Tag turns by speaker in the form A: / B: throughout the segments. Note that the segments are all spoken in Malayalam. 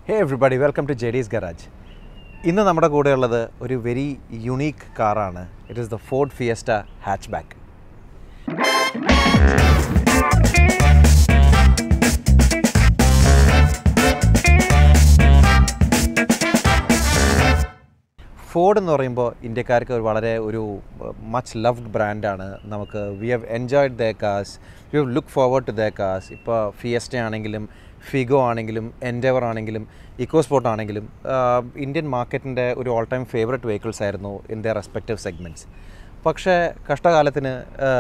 A: hey everybody welcome to JD's garage ഇന്ന് നമ്മുടെ കൂടെ ഉള്ളത് ഒരു വെരി യുണീക്ക് കാറാണ് it is the Ford Fiesta hatchback Ford എന്ന് പറയുമ്പോൾ ഇന്ത്യക്കാർക്ക് ഒരു വളരെ ഒരു മച്ച് ലവ്ഡ് ബ്രാൻഡാണ് നമുക്ക് we have enjoyed the cars we have look forward to the cars ഇപ്പോൾ ഫിയസ്റ്റ ആണെങ്കിലും ഫിഗോ ആണെങ്കിലും എൻഡവർ ആണെങ്കിലും ഇക്കോസ്പോർട്ട് ആണെങ്കിലും ഇന്ത്യൻ മാർക്കറ്റിൻ്റെ ഒരു ഓൾ ടൈം ഫേവററ്റ് വെഹിക്കിൾസ് ആയിരുന്നു ഇൻ ദ റെസ്പെക്റ്റീവ് സെഗ്മെൻറ്റ്സ് പക്ഷേ കഷ്ടകാലത്തിന്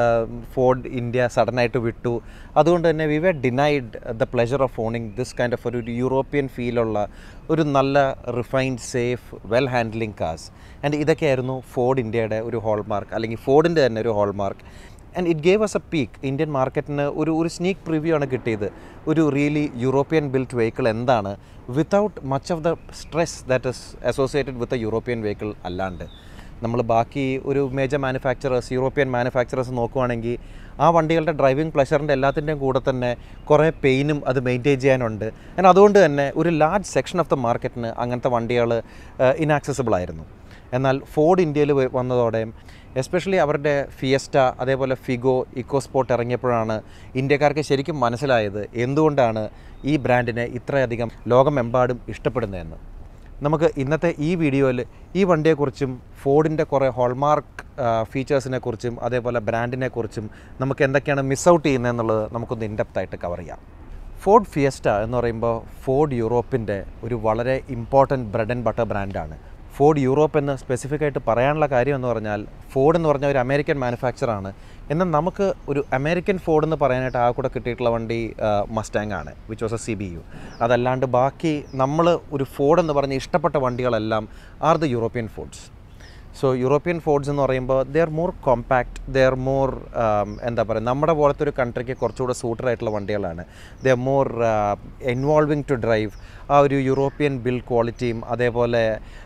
A: ഫോർഡ് ഇന്ത്യ സഡനായിട്ട് വിട്ടു അതുകൊണ്ട് തന്നെ we were denied the pleasure of owning this kind of ഒരു യൂറോപ്യൻ ഫീലുള്ള ഒരു നല്ല refined safe well handling cars and ഇതൊക്കെയായിരുന്നു ഫോർഡ് ഇന്ത്യയുടെ ഒരു ഹോൾമാർക്ക് അല്ലെങ്കിൽ ഫോർഡിൻ്റെ തന്നെ ഒരു hallmark and it gave us a peek Indian മാർക്കറ്റിന് ഒരു ഒരു സ്നീക്ക് പ്രിവ്യൂ ആണ് കിട്ടിയത് ഒരു റിയലി യൂറോപ്യൻ ബിൽറ്റ് വെഹിക്കിൾ എന്താണ് without much of the stress that is associated with a European vehicle അല്ലാണ്ട് നമ്മൾ ബാക്കി ഒരു മേജർ മാനുഫാക്ചറേഴ്സ് യൂറോപ്യൻ മാനുഫാക്ചറേഴ്സ് നോക്കുവാണെങ്കിൽ ആ വണ്ടികളുടെ ഡ്രൈവിംഗ് പ്ലഷറിൻ്റെ എല്ലാത്തിൻ്റെയും കൂടെ തന്നെ കുറേ പെയിനും അത് മെയിൻറ്റെയിൻ ചെയ്യാനുണ്ട് ആൻഡ് അതുകൊണ്ട് തന്നെ ഒരു ലാർജ് സെക്ഷൻ ഓഫ് ദ മാർക്കറ്റിന് അങ്ങനത്തെ വണ്ടികൾ ഇനാക്സസിബിൾ ആയിരുന്നു എന്നാൽ ഫോർഡ് ഇന്ത്യയിൽ വന്നതോടെ എസ്പെഷ്യലി അവരുടെ ഫിയസ്റ്റ അതേപോലെ ഫിഗോ ഇക്കോസ്പോർട്ട് ഇറങ്ങിയപ്പോഴാണ് ഇന്ത്യക്കാർക്ക് ശരിക്കും മനസ്സിലായത് എന്തുകൊണ്ടാണ് ഈ ബ്രാൻഡിനെ ഇത്രയധികം ലോകമെമ്പാടും ഇഷ്ടപ്പെടുന്നതെന്ന് നമുക്ക് ഇന്നത്തെ ഈ വീഡിയോയിൽ ഈ വണ്ടിയെക്കുറിച്ചും ഫോർഡിൻ്റെ കുറേ ഹോൾമാർക്ക് ഫീച്ചേഴ്സിനെ കുറിച്ചും അതേപോലെ ബ്രാൻഡിനെ കുറിച്ചും നമുക്ക് എന്തൊക്കെയാണ് മിസ് ഔട്ട് ചെയ്യുന്നതെന്നുള്ളത് നമുക്കൊന്ന് ഇൻഡെപ്തായിട്ട് കവർ ചെയ്യാം ഫോർഡ് ഫിയസ്റ്റ എന്ന് പറയുമ്പോൾ ഫോർഡ് യൂറോപ്പിൻ്റെ ഒരു വളരെ ഇമ്പോർട്ടൻറ്റ് ബ്രെഡ് ആൻഡ് ബട്ടർ ബ്രാൻഡാണ് ഫോർഡ് യൂറോപ്പ് എന്ന് സ്പെസിഫിക് ആയിട്ട് പറയാനുള്ള കാര്യം എന്ന് പറഞ്ഞാൽ ഫോർഡ് എന്ന് പറഞ്ഞ ഒരു അമേരിക്കൻ മാനുഫാക്ചറാണ് എന്നാൽ നമുക്ക് ഒരു അമേരിക്കൻ ഫോർഡ് എന്ന് പറയാനായിട്ട് ആ കൂടെ കിട്ടിയിട്ടുള്ള വണ്ടി മസ്റ്റാങ് ആണ് which was a C B U അതല്ലാണ്ട് ബാക്കി നമ്മൾ ഒരു ഫോർഡ് എന്ന് പറഞ്ഞ് ഇഷ്ടപ്പെട്ട വണ്ടികളെല്ലാം are the European Fords so European Fords എന്ന് പറയുമ്പോൾ they are more compact they are more എന്താ പറയുക നമ്മുടെ പോലത്തെ ഒരു കൺട്രിക്ക് കുറച്ചുകൂടെ സൂട്ടർ ആയിട്ടുള്ള വണ്ടികളാണ് they are more involving to drive ആ ഒരു യൂറോപ്യൻ ബിൽഡ് ക്വാളിറ്റിയും അതേപോലെ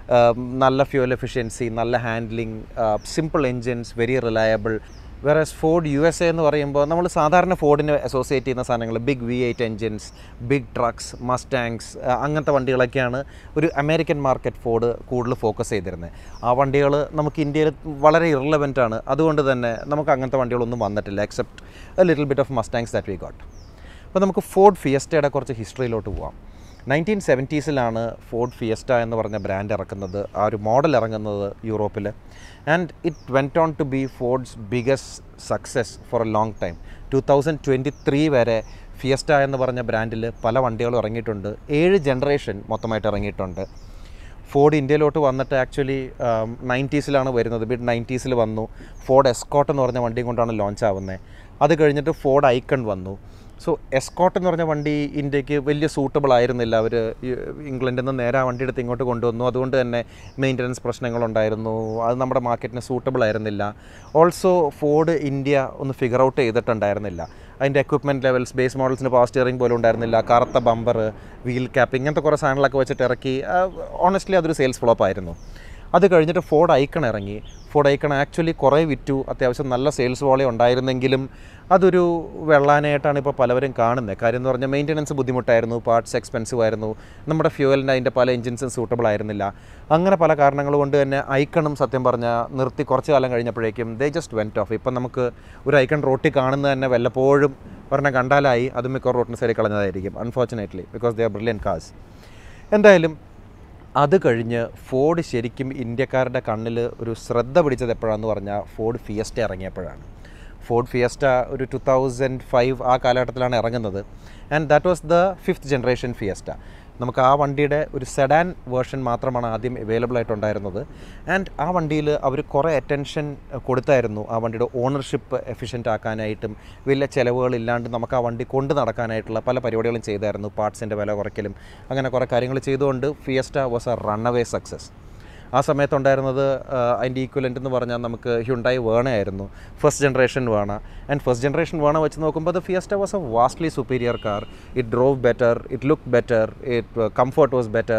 A: നല്ല ഫ്യൂൽ എഫിഷ്യൻസി നല്ല handling simple engines very reliable വേറെ ഫോർഡ് യു എസ് എ എന്ന് പറയുമ്പോൾ നമ്മൾ സാധാരണ ഫോർഡിനെ അസോസിയേറ്റ് ചെയ്യുന്ന സാധനങ്ങൾ big V eight engines big trucks Mustangs അങ്ങനത്തെ വണ്ടികളൊക്കെയാണ് ഒരു അമേരിക്കൻ മാർക്കറ്റ് ഫോർഡ് കൂടുതൽ ഫോക്കസ് ചെയ്തിരുന്നത് ആ വണ്ടികൾ നമുക്ക് ഇന്ത്യയിൽ വളരെ ഇറലവൻ്റ് ആണ് അതുകൊണ്ട് തന്നെ നമുക്ക് അങ്ങനത്തെ വണ്ടികളൊന്നും വന്നിട്ടില്ല except a little bit of Mustangs that we got അപ്പോൾ നമുക്ക് ഫോർഡ് ഫിയസ്റ്റയുടെ കുറച്ച് ഹിസ്റ്ററിയിലോട്ട് പോവാം നയൻറ്റീൻ സെവൻറ്റീസിലാണ് ഫോർഡ് ഫിയസ്റ്റ എന്ന് പറഞ്ഞ ബ്രാൻഡ് ഇറക്കുന്നത് ആ ഒരു മോഡൽ ഇറങ്ങുന്നത് യൂറോപ്പിൽ and it went on to be Ford's biggest success for a long time two thousand twenty three വരെ ഫിയസ്റ്റ എന്ന് പറഞ്ഞ ബ്രാൻഡിൽ പല വണ്ടികളും ഇറങ്ങിയിട്ടുണ്ട് ഏഴ് ജനറേഷൻ മൊത്തമായിട്ട് ഇറങ്ങിയിട്ടുണ്ട് ഫോർഡ് ഇന്ത്യയിലോട്ട് വന്നിട്ട് ആക്ച്വലി നയൻറ്റീസിലാണ് വരുന്നത് മിഡ് നയൻറ്റീസിൽ വന്നു ഫോർഡ് എസ്കോട്ട് എന്ന് പറഞ്ഞ വണ്ടിയും കൊണ്ടാണ് ലോഞ്ച് ആവുന്നത് അത് കഴിഞ്ഞിട്ട് ഫോർഡ് ഐക്കൺ വന്നു സോ എസ്കോട്ട് എന്ന് പറഞ്ഞ വണ്ടി ഇന്ത്യക്ക് വലിയ സൂട്ടബിൾ ആയിരുന്നില്ല അവർ ഇംഗ്ലണ്ടിൽ നിന്ന് നേരെ ആ വണ്ടി എടുത്ത് ഇങ്ങോട്ട് കൊണ്ടുവന്നു അതുകൊണ്ട് തന്നെ മെയിൻ്റനൻസ് പ്രശ്നങ്ങളുണ്ടായിരുന്നു അത് നമ്മുടെ മാർക്കറ്റിന് സൂട്ടബിൾ ആയിരുന്നില്ല ഓൾസോ ഫോർഡ് ഇന്ത്യ ഒന്ന് ഫിഗർ ഔട്ട് ചെയ്തിട്ടുണ്ടായിരുന്നില്ല അതിൻ്റെ എക്വിപ്മെൻറ്റ് ലെവൽസ് ബേസ് മോഡൽസിന് പവർ സ്റ്റിയറിംഗ് പോലും ഉണ്ടായിരുന്നില്ല കറുത്ത ബമ്പർ വീൽ ക്യാപ്പ് ഇങ്ങനത്തെ കുറേ സാധനങ്ങളൊക്കെ വെച്ചിട്ട് ഇറക്കി ഓണസ്റ്റ്ലി അതൊരു സെയിൽസ് ഫ്ലോപ്പ് ആയിരുന്നു അത് കഴിഞ്ഞിട്ട് ഫോർഡ് ഐക്കൺ ഇറങ്ങി ഫോർഡ് ഐക്കൺ ആക്ച്വലി കുറേ വിറ്റു അത്യാവശ്യം നല്ല സെയിൽസ് വോളി ഉണ്ടായിരുന്നെങ്കിലും അതൊരു വെള്ളാനായിട്ടാണ് ഇപ്പോൾ പലവരും കാണുന്നത് കാര്യം എന്ന് പറഞ്ഞാൽ മെയിൻ്റനൻസ് ബുദ്ധിമുട്ടായിരുന്നു പാർട്സ് എക്സ്പെൻസീവ് ആയിരുന്നു നമ്മുടെ ഫ്യൂവലിൻ്റെ അതിൻ്റെ പല എഞ്ചിൻസും സൂട്ടബിൾ ആയിരുന്നില്ല അങ്ങനെ പല കാരണങ്ങൾ കൊണ്ട് തന്നെ ഐക്കണും സത്യം പറഞ്ഞാൽ നിർത്തി കുറച്ച് കാലം കഴിഞ്ഞപ്പോഴേക്കും ദേ ജസ്റ്റ് വെൻറ്റ് ഓഫ് ഇപ്പം നമുക്ക് ഒരു ഐക്കൺ റോട്ടിൽ കാണുന്നത് തന്നെ വല്ലപ്പോഴും പറഞ്ഞാൽ കണ്ടാലായി അത് മിക്ക റോട്ടിന് സൈഡിൽ കളഞ്ഞതായിരിക്കും unfortunately because they are brilliant cars എന്തായാലും അത് കഴിഞ്ഞ് ഫോർഡ് ശരിക്കും ഇന്ത്യക്കാരുടെ കണ്ണിൽ ഒരു ശ്രദ്ധ പിടിച്ചത് എപ്പോഴാണെന്ന് പറഞ്ഞാൽ ഫോർഡ് ഫിയസ്റ്റ ഇറങ്ങിയപ്പോഴാണ് ഫോർഡ് ഫിയസ്റ്റ ഒരു ടു തൗസൻഡ് ഫൈവ് ആ കാലഘട്ടത്തിലാണ് ഇറങ്ങുന്നത് and that was the fifth generation Fiesta നമുക്ക് ആ വണ്ടിയുടെ ഒരു സെഡാൻ വേർഷൻ മാത്രമാണ് ആദ്യം അവൈലബിൾ ആയിട്ടുണ്ടായിരുന്നത് ആൻഡ് ആ വണ്ടിയിൽ അവർ കുറേ അറ്റൻഷൻ കൊടുത്തായിരുന്നു ആ വണ്ടിയുടെ ഓണർഷിപ്പ് എഫിഷ്യൻ്റ് ആക്കാനായിട്ടും വലിയ ചിലവുകളില്ലാണ്ട് നമുക്ക് ആ വണ്ടി കൊണ്ട് നടക്കാനായിട്ടുള്ള പല പരിപാടികളും ചെയ്തായിരുന്നു പാർട്സിൻ്റെ വില കുറയ്ക്കലും അങ്ങനെ കുറേ കാര്യങ്ങൾ ചെയ്തുകൊണ്ട് Fiesta was a runaway success ആ സമയത്തുണ്ടായിരുന്നത് അതിൻ്റെ ഈക്വലൻ്റ് എന്ന് പറഞ്ഞാൽ നമുക്ക് ഹ്യുണ്ടായി വേണ ആയിരുന്നു first generation Verna and first generation Verna വെച്ച് നോക്കുമ്പോൾ the Fiesta was a vastly superior car it drove better it look better it comfort was better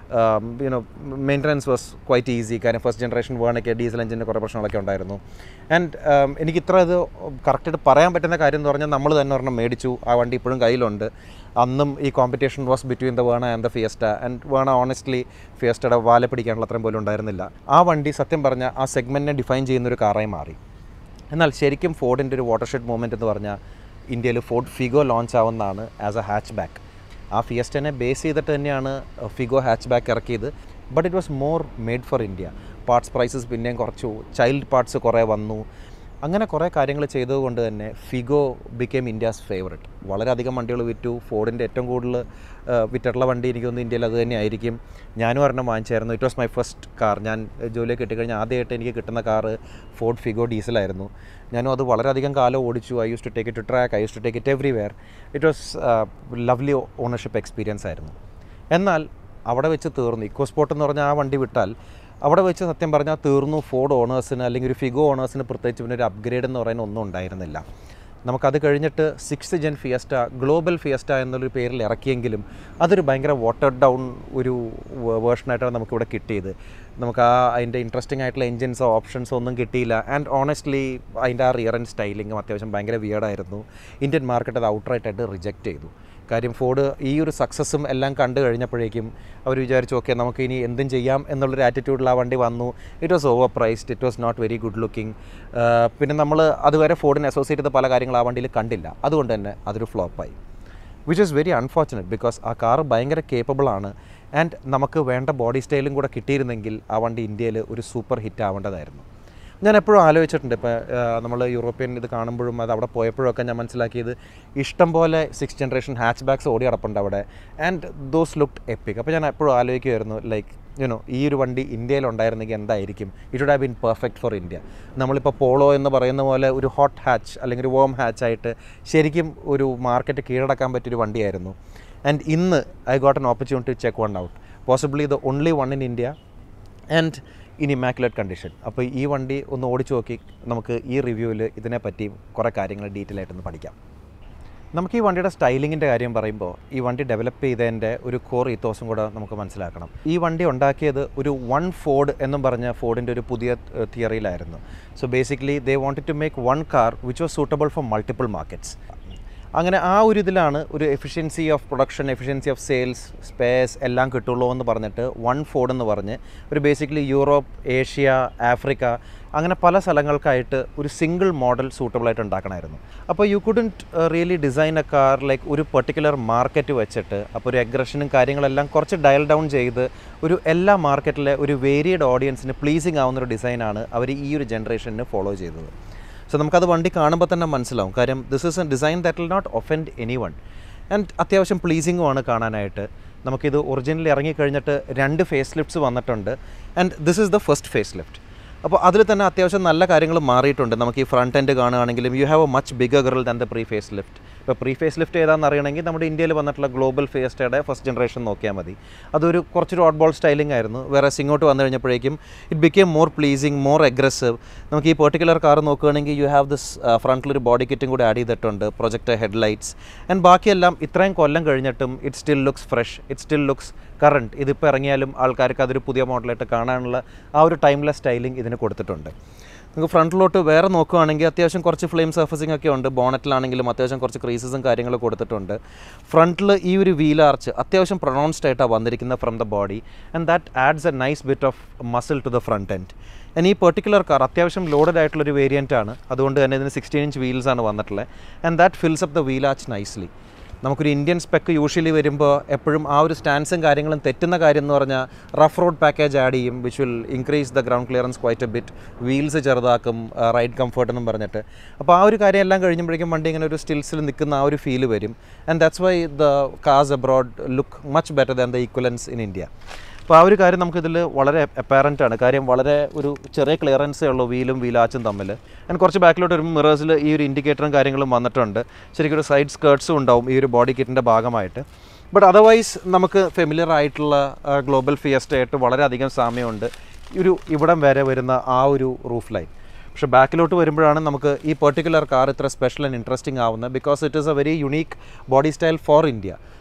A: you know maintenance was quite easy കാരണം ഫസ്റ്റ് ജനറേഷൻ വേണൊക്കെ ഡീസൽ എഞ്ചിൻ്റെ കുറേ പ്രശ്നങ്ങളൊക്കെ ഉണ്ടായിരുന്നു ആൻഡ് എനിക്ക് ഇത്ര ഇത് കറക്റ്റായിട്ട് പറയാൻ പറ്റുന്ന കാര്യം എന്ന് പറഞ്ഞാൽ നമ്മൾ തന്നെ ഒരെണ്ണം മേടിച്ചു ആ വണ്ടി ഇപ്പോഴും കയ്യിലുണ്ട് അന്നും ഈ competition was between the Verna and the Fiesta and Verna honestly ഫിയസ്റ്റയുടെ വാല പിടിക്കാനുള്ള അത്രയും പോലും ഉണ്ടായിരുന്നില്ല ആ വണ്ടി സത്യം പറഞ്ഞാൽ ആ സെഗ്മെൻറ്റിനെ ഡിഫൈൻ ചെയ്യുന്ന ഒരു കാറായി മാറി എന്നാൽ ശരിക്കും ഫോർഡിൻ്റെ ഒരു വാട്ടർഷെഡ് മൂവ്മെൻറ്റ് എന്ന് പറഞ്ഞാൽ ഇന്ത്യയിൽ ഫോർഡ് ഫിഗോ ലോഞ്ച് ആവുന്നതാണ് ആസ് എ ഹാച്ച് ബാക്ക് ആ ഫിയസ്റ്റനെ ബേസ് ചെയ്തിട്ട് തന്നെയാണ് ഫിഗോ ഹാച്ച് ബാക്ക് ഇറക്കിയത് but it was more made for India parts prices പിന്നെയും കുറച്ചു ചൈൽഡ് പാർട്സ് കുറേ വന്നു അങ്ങനെ കുറേ കാര്യങ്ങൾ ചെയ്തതുകൊണ്ട് തന്നെ ഫിഗോ ബിക്കേം ഇന്ത്യാസ് ഫേവററ്റ് വളരെയധികം വണ്ടികൾ വിറ്റു ഫോർഡിൻ്റെ ഏറ്റവും കൂടുതൽ വിറ്റിട്ടുള്ള വണ്ടി എനിക്ക് തോന്നുന്നു ഇന്ത്യയിൽ അത് തന്നെ ആയിരിക്കും ഞാനും ഒരെണ്ണം വാങ്ങിച്ചായിരുന്നു it was my first car ഞാൻ ജോലിയൊക്കെ കിട്ടിക്കഴിഞ്ഞാൽ ആദ്യമായിട്ട് എനിക്ക് കിട്ടുന്ന കാറ് ഫോർഡ് ഫിഗോ ഡീസലായിരുന്നു ഞാനും അത് വളരെയധികം കാലം ഓടിച്ചു I use to take it to track I use to take it everywhere it was lovely ownership experience ആയിരുന്നു എന്നാൽ അവിടെ വെച്ച് തീർന്നു ഇക്കോ സ്പോട്ട് എന്ന് പറഞ്ഞാൽ ആ വണ്ടി വിട്ടാൽ അവിടെ വെച്ച് സത്യം പറഞ്ഞാൽ തീർന്നു ഫോർഡ് ഓണേഴ്സിന് അല്ലെങ്കിൽ ഒരു ഫിഗോ ഓണേഴ്സിന് പ്രത്യേകിച്ച് പിന്നെ ഒരു അപ്ഗ്രേഡ് എന്ന് പറയുന്ന ഒന്നും ഉണ്ടായിരുന്നില്ല നമുക്കത് കഴിഞ്ഞിട്ട് six gen Fiesta global Fiesta എന്നുള്ളൊരു പേരിൽ ഇറക്കിയെങ്കിലും അതൊരു ഭയങ്കര വാട്ടർ ഡൗൺ ഒരു വേർഷനായിട്ടാണ് നമുക്കിവിടെ കിട്ടിയത് നമുക്ക് ആ അതിൻ്റെ ഇൻട്രസ്റ്റിംഗ് ആയിട്ടുള്ള എൻജിൻസോ ഓപ്ഷൻസോ ഒന്നും കിട്ടിയില്ല ആൻഡ് ഓണസ്റ്റ്ലി അതിൻ്റെ ആ റിയർ ആൻഡ് സ്റ്റൈലിങ്ങും അത്യാവശ്യം ഭയങ്കര വിയർഡായിരുന്നു ഇന്ത്യൻ മാർക്കറ്റ് അത് ഔട്ട്റൈറ്റായിട്ട് റിജക്റ്റ് ചെയ്തു കാര്യം ഫോർഡ് ഈ ഒരു സക്സസ്സും എല്ലാം കണ്ടു കഴിഞ്ഞപ്പോഴേക്കും അവർ വിചാരിച്ചു ഓക്കെ നമുക്ക് ഇനി എന്തും ചെയ്യാം എന്നുള്ളൊരു ആറ്റിറ്റ്യൂഡിൽ ആ വണ്ടി വന്നു it was overpriced it was not very good looking പിന്നെ നമ്മൾ അതുവരെ ഫോർഡിനെ അസോസിയേറ്റ് ചെയ്ത പല കാര്യങ്ങൾ ആ വണ്ടിയിൽ കണ്ടില്ല അതുകൊണ്ട് തന്നെ അതൊരു ഫ്ലോപ്പായി which is very unfortunate because ആ കാറ് ഭയങ്കര കേപ്പബിൾ ആണ് ആൻഡ് നമുക്ക് വേണ്ട ബോഡി സ്റ്റൈലും കൂടെ കിട്ടിയിരുന്നെങ്കിൽ ആ വണ്ടി ഇന്ത്യയിൽ ഒരു സൂപ്പർ ഹിറ്റ് ആവേണ്ടതായിരുന്നു ഞാൻ എപ്പോഴും ആലോചിച്ചിട്ടുണ്ട് ഇപ്പോൾ നമ്മൾ യൂറോപ്യൻ ഇത് കാണുമ്പോഴും അത് അവിടെ പോയപ്പോഴൊക്കെ ഞാൻ മനസ്സിലാക്കിയത് ഇഷ്ടം പോലെ സിക്സ് ജനറേഷൻ ഹാച്ച് ബാക്സ് ഓടി കിടപ്പുണ്ട് അവിടെ ആൻഡ് ദോസ് ലുക്ഡ് എപ്പിക് അപ്പോൾ ഞാൻ എപ്പോഴും ആലോചിക്കുമായിരുന്നു ലൈക്ക് യുനോ ഈ ഒരു വണ്ടി ഇന്ത്യയിൽ ഉണ്ടായിരുന്നെങ്കിൽ എന്തായിരിക്കും it would have been perfect for India നമ്മളിപ്പോൾ പോളോ എന്ന് പറയുന്ന പോലെ ഒരു ഹോട്ട് ഹാച്ച് അല്ലെങ്കിൽ ഒരു വോം ഹാച്ച് ആയിട്ട് ശരിക്കും ഒരു മാർക്കറ്റ് കീഴടക്കാൻ പറ്റിയൊരു വണ്ടിയായിരുന്നു ആൻഡ് ഇന്ന് I got an opportunity to check one out possibly the only one in India and in immaculate condition അപ്പോൾ ഈ വണ്ടി ഒന്ന് ഓടിച്ചു നോക്കി നമുക്ക് ഈ റിവ്യൂവിൽ ഇതിനെപ്പറ്റി കുറേ കാര്യങ്ങൾ ഡീറ്റെയിൽ ആയിട്ടൊന്ന് പഠിക്കാം നമുക്ക് ഈ വണ്ടിയുടെ സ്റ്റൈലിങ്ങിൻ്റെ കാര്യം പറയുമ്പോൾ ഈ വണ്ടി ഡെവലപ്പ് ചെയ്തതിൻ്റെ ഒരു കോർ ഈത്തോസും കൂടെ നമുക്ക് മനസ്സിലാക്കണം ഈ വണ്ടി ഉണ്ടാക്കിയത് ഒരു വൺ ഫോർഡ് എന്നും പറഞ്ഞ ഫോർഡിൻ്റെ ഒരു പുതിയ തിയറിയിലായിരുന്നു so basically they wanted to make one car which was suitable for multiple markets അങ്ങനെ ആ ഒരു ഇതിലാണ് ഒരു efficiency of production efficiency of sales space എല്ലാം കിട്ടുള്ളൂ എന്ന് പറഞ്ഞിട്ട് വൺ ഫോർഡ് എന്ന് പറഞ്ഞ് ഒരു ബേസിക്കലി യൂറോപ്പ് ഏഷ്യ ആഫ്രിക്ക അങ്ങനെ പല സ്ഥലങ്ങൾക്കായിട്ട് ഒരു സിംഗിൾ മോഡൽ സൂട്ടബിളായിട്ട് ഉണ്ടാക്കണമായിരുന്നു അപ്പോൾ you couldn't really design a car like ഒരു പെർട്ടിക്കുലർ മാർക്കറ്റ് വെച്ചിട്ട് അപ്പോൾ ഒരു അഗ്രഷനും കാര്യങ്ങളെല്ലാം കുറച്ച് ഡയൽ ഡൗൺ ചെയ്ത് ഒരു എല്ലാ മാർക്കറ്റിലെ ഒരു വേരിയഡ് ഓഡിയൻസിന് പ്ലീസിങ് ആവുന്ന ഒരു ഡിസൈനാണ് അവർ ഈ ഒരു ജനറേഷന് ഫോളോ ചെയ്തത് സോ നമുക്കത് വണ്ടി കാണുമ്പോൾ തന്നെ മനസ്സിലാവും കാര്യം this is a design that will not offend anyone and അത്യാവശ്യം പ്ലീസിങ്ങുമാണ് കാണാനായിട്ട് നമുക്കിത് ഒറിജിനൽ ഇറങ്ങിക്കഴിഞ്ഞിട്ട് രണ്ട് ഫേസ് ലിഫ്റ്റ്സ് വന്നിട്ടുണ്ട് and this is the first facelift അപ്പോൾ അതിൽ തന്നെ അത്യാവശ്യം നല്ല കാര്യങ്ങൾ മാറിയിട്ടുണ്ട് നമുക്ക് ഈ ഫ്രണ്ട് എൻഡ് കാണുകയാണെങ്കിലും you have a much bigger grille than the pre facelift ഇപ്പോൾ പ്രീ ഫേസ് ലിഫ്റ്റ് ഏതാണെന്ന് അറിയണമെങ്കിൽ നമ്മുടെ ഇന്ത്യയിൽ വന്നിട്ടുള്ള ഗ്ലോബൽ ഫേസ്റ്റയുടെ ഫസ്റ്റ് ജനറേഷൻ നോക്കിയാൽ മതി അതൊരു കുറച്ചൊരു ഓട്ട് ബോൾ സ്റ്റൈലിംഗ് ആയിരുന്നു വേറെ ഇങ്ങോട്ട് വന്നു കഴിഞ്ഞപ്പോഴേക്കും it became more pleasing more aggressive നമുക്ക് ഈ പെർട്ടിക്കുലർ കാർ നോക്കുകയാണെങ്കിൽ യു ഹാവ് ദിസ് ഫ്രണ്ടിലൊരു ബോഡി കിറ്റും കൂടി ആഡ് ചെയ്തിട്ടുണ്ട് പ്രൊജക്ടർ ഹെഡ്ലൈറ്റ്സ് ആൻഡ് ബാക്കിയെല്ലാം ഇത്രയും കൊല്ലം കഴിഞ്ഞിട്ടും it still looks fresh it still looks current ഇതിപ്പോൾ ഇറങ്ങിയാലും ആൾക്കാർക്ക് അതൊരു പുതിയ മോഡലായിട്ട് കാണാനുള്ള ആ ഒരു ടൈംലെസ് സ്റ്റൈലിംഗ് ഇതിന് കൊടുത്തിട്ടുണ്ട് നമുക്ക് ഫ്രണ്ടിലോട്ട് വേറെ നോക്കുകയാണെങ്കിൽ അത്യാവശ്യം കുറച്ച് ഫ്ലെയിം സർഫസിംഗ് ഒക്കെ ഉണ്ട് ബോണറ്റിലാണെങ്കിലും അത്യാവശ്യം കുറച്ച് ക്രീസസും കാര്യങ്ങളും കൊടുത്തിട്ടുണ്ട് ഫ്രണ്ടിൽ ഈ ഒരു വീൽ ആർച്ച് അത്യാവശ്യം പ്രൊണൗൺസ്ഡ് ആയിട്ടാണ് വന്നിരിക്കുന്നത് from the body and that adds a nice bit of muscle to the front end and ഈ പെർട്ടിക്കുലർ കാർ അത്യാവശ്യം ലോഡഡ് ആയിട്ടുള്ളൊരു വേരിയൻ്റ് ആണ് അതുകൊണ്ട് തന്നെ ഇതിന് സിക്സ്റ്റീൻ ഇഞ്ച് വീൽസ് ആണ് വന്നിട്ടുള്ളത് and that fills up the wheel arch nicely നമുക്കൊരു ഇന്ത്യൻ സ്പെക്ക് യൂഷ്വലി വരുമ്പോൾ എപ്പോഴും ആ ഒരു സ്റ്റാൻസും കാര്യങ്ങളും തെറ്റുന്ന കാര്യം എന്ന് പറഞ്ഞാൽ റഫ് റോഡ് പാക്കേജ് ആഡ് ചെയ്യും which will increase the ground clearance quite a bit wheels ചെറുതാക്കും റൈഡ് കംഫർട്ട് എന്നും പറഞ്ഞിട്ട് അപ്പോൾ ആ ഒരു കാര്യം എല്ലാം കഴിഞ്ഞപ്പോഴേക്കും വണ്ടി ഇങ്ങനെ ഒരു സ്റ്റിൽസിൽ നിൽക്കുന്ന ആ ഒരു ഫീല് വരും and that's why the cars abroad look much better than the equivalence in India അപ്പോൾ ആ ഒരു കാര്യം നമുക്കിതിൽ വളരെ അപ്പാരൻ്റ് ആണ് കാര്യം വളരെ ഒരു ചെറിയ ക്ലിയറൻസേ ഉള്ളൂ വീലും വീലാച്ചും തമ്മിൽ ആൻഡ് കുറച്ച് ബാക്കിലോട്ട് വരുമ്പോൾ മിറേഴ്സിൽ ഈ ഒരു ഇൻഡിക്കേറ്ററും കാര്യങ്ങളും വന്നിട്ടുണ്ട് ശരിക്കും ഒരു സൈഡ് സ്കേർട്സും ഉണ്ടാവും ഈ ഒരു ബോഡി കിറ്റിൻ്റെ ഭാഗമായിട്ട് ബട്ട് അതർവൈസ് നമുക്ക് ഫെമിലിയർ ആയിട്ടുള്ള ഗ്ലോബൽ ഫിയസ്റ്റയായിട്ട് വളരെയധികം സാമ്യമുണ്ട് ഒരു ഇവിടം വരെ വരുന്ന ആ ഒരു റൂഫ് ലൈൻ പക്ഷേ ബാക്കിലോട്ട് വരുമ്പോഴാണ് നമുക്ക് ഈ പെർട്ടിക്കുലർ കാർ ഇത്ര സ്പെഷ്യൽ ആൻഡ് ഇൻട്രസ്റ്റിംഗ് ആവുന്നത് because it is a very unique body style for India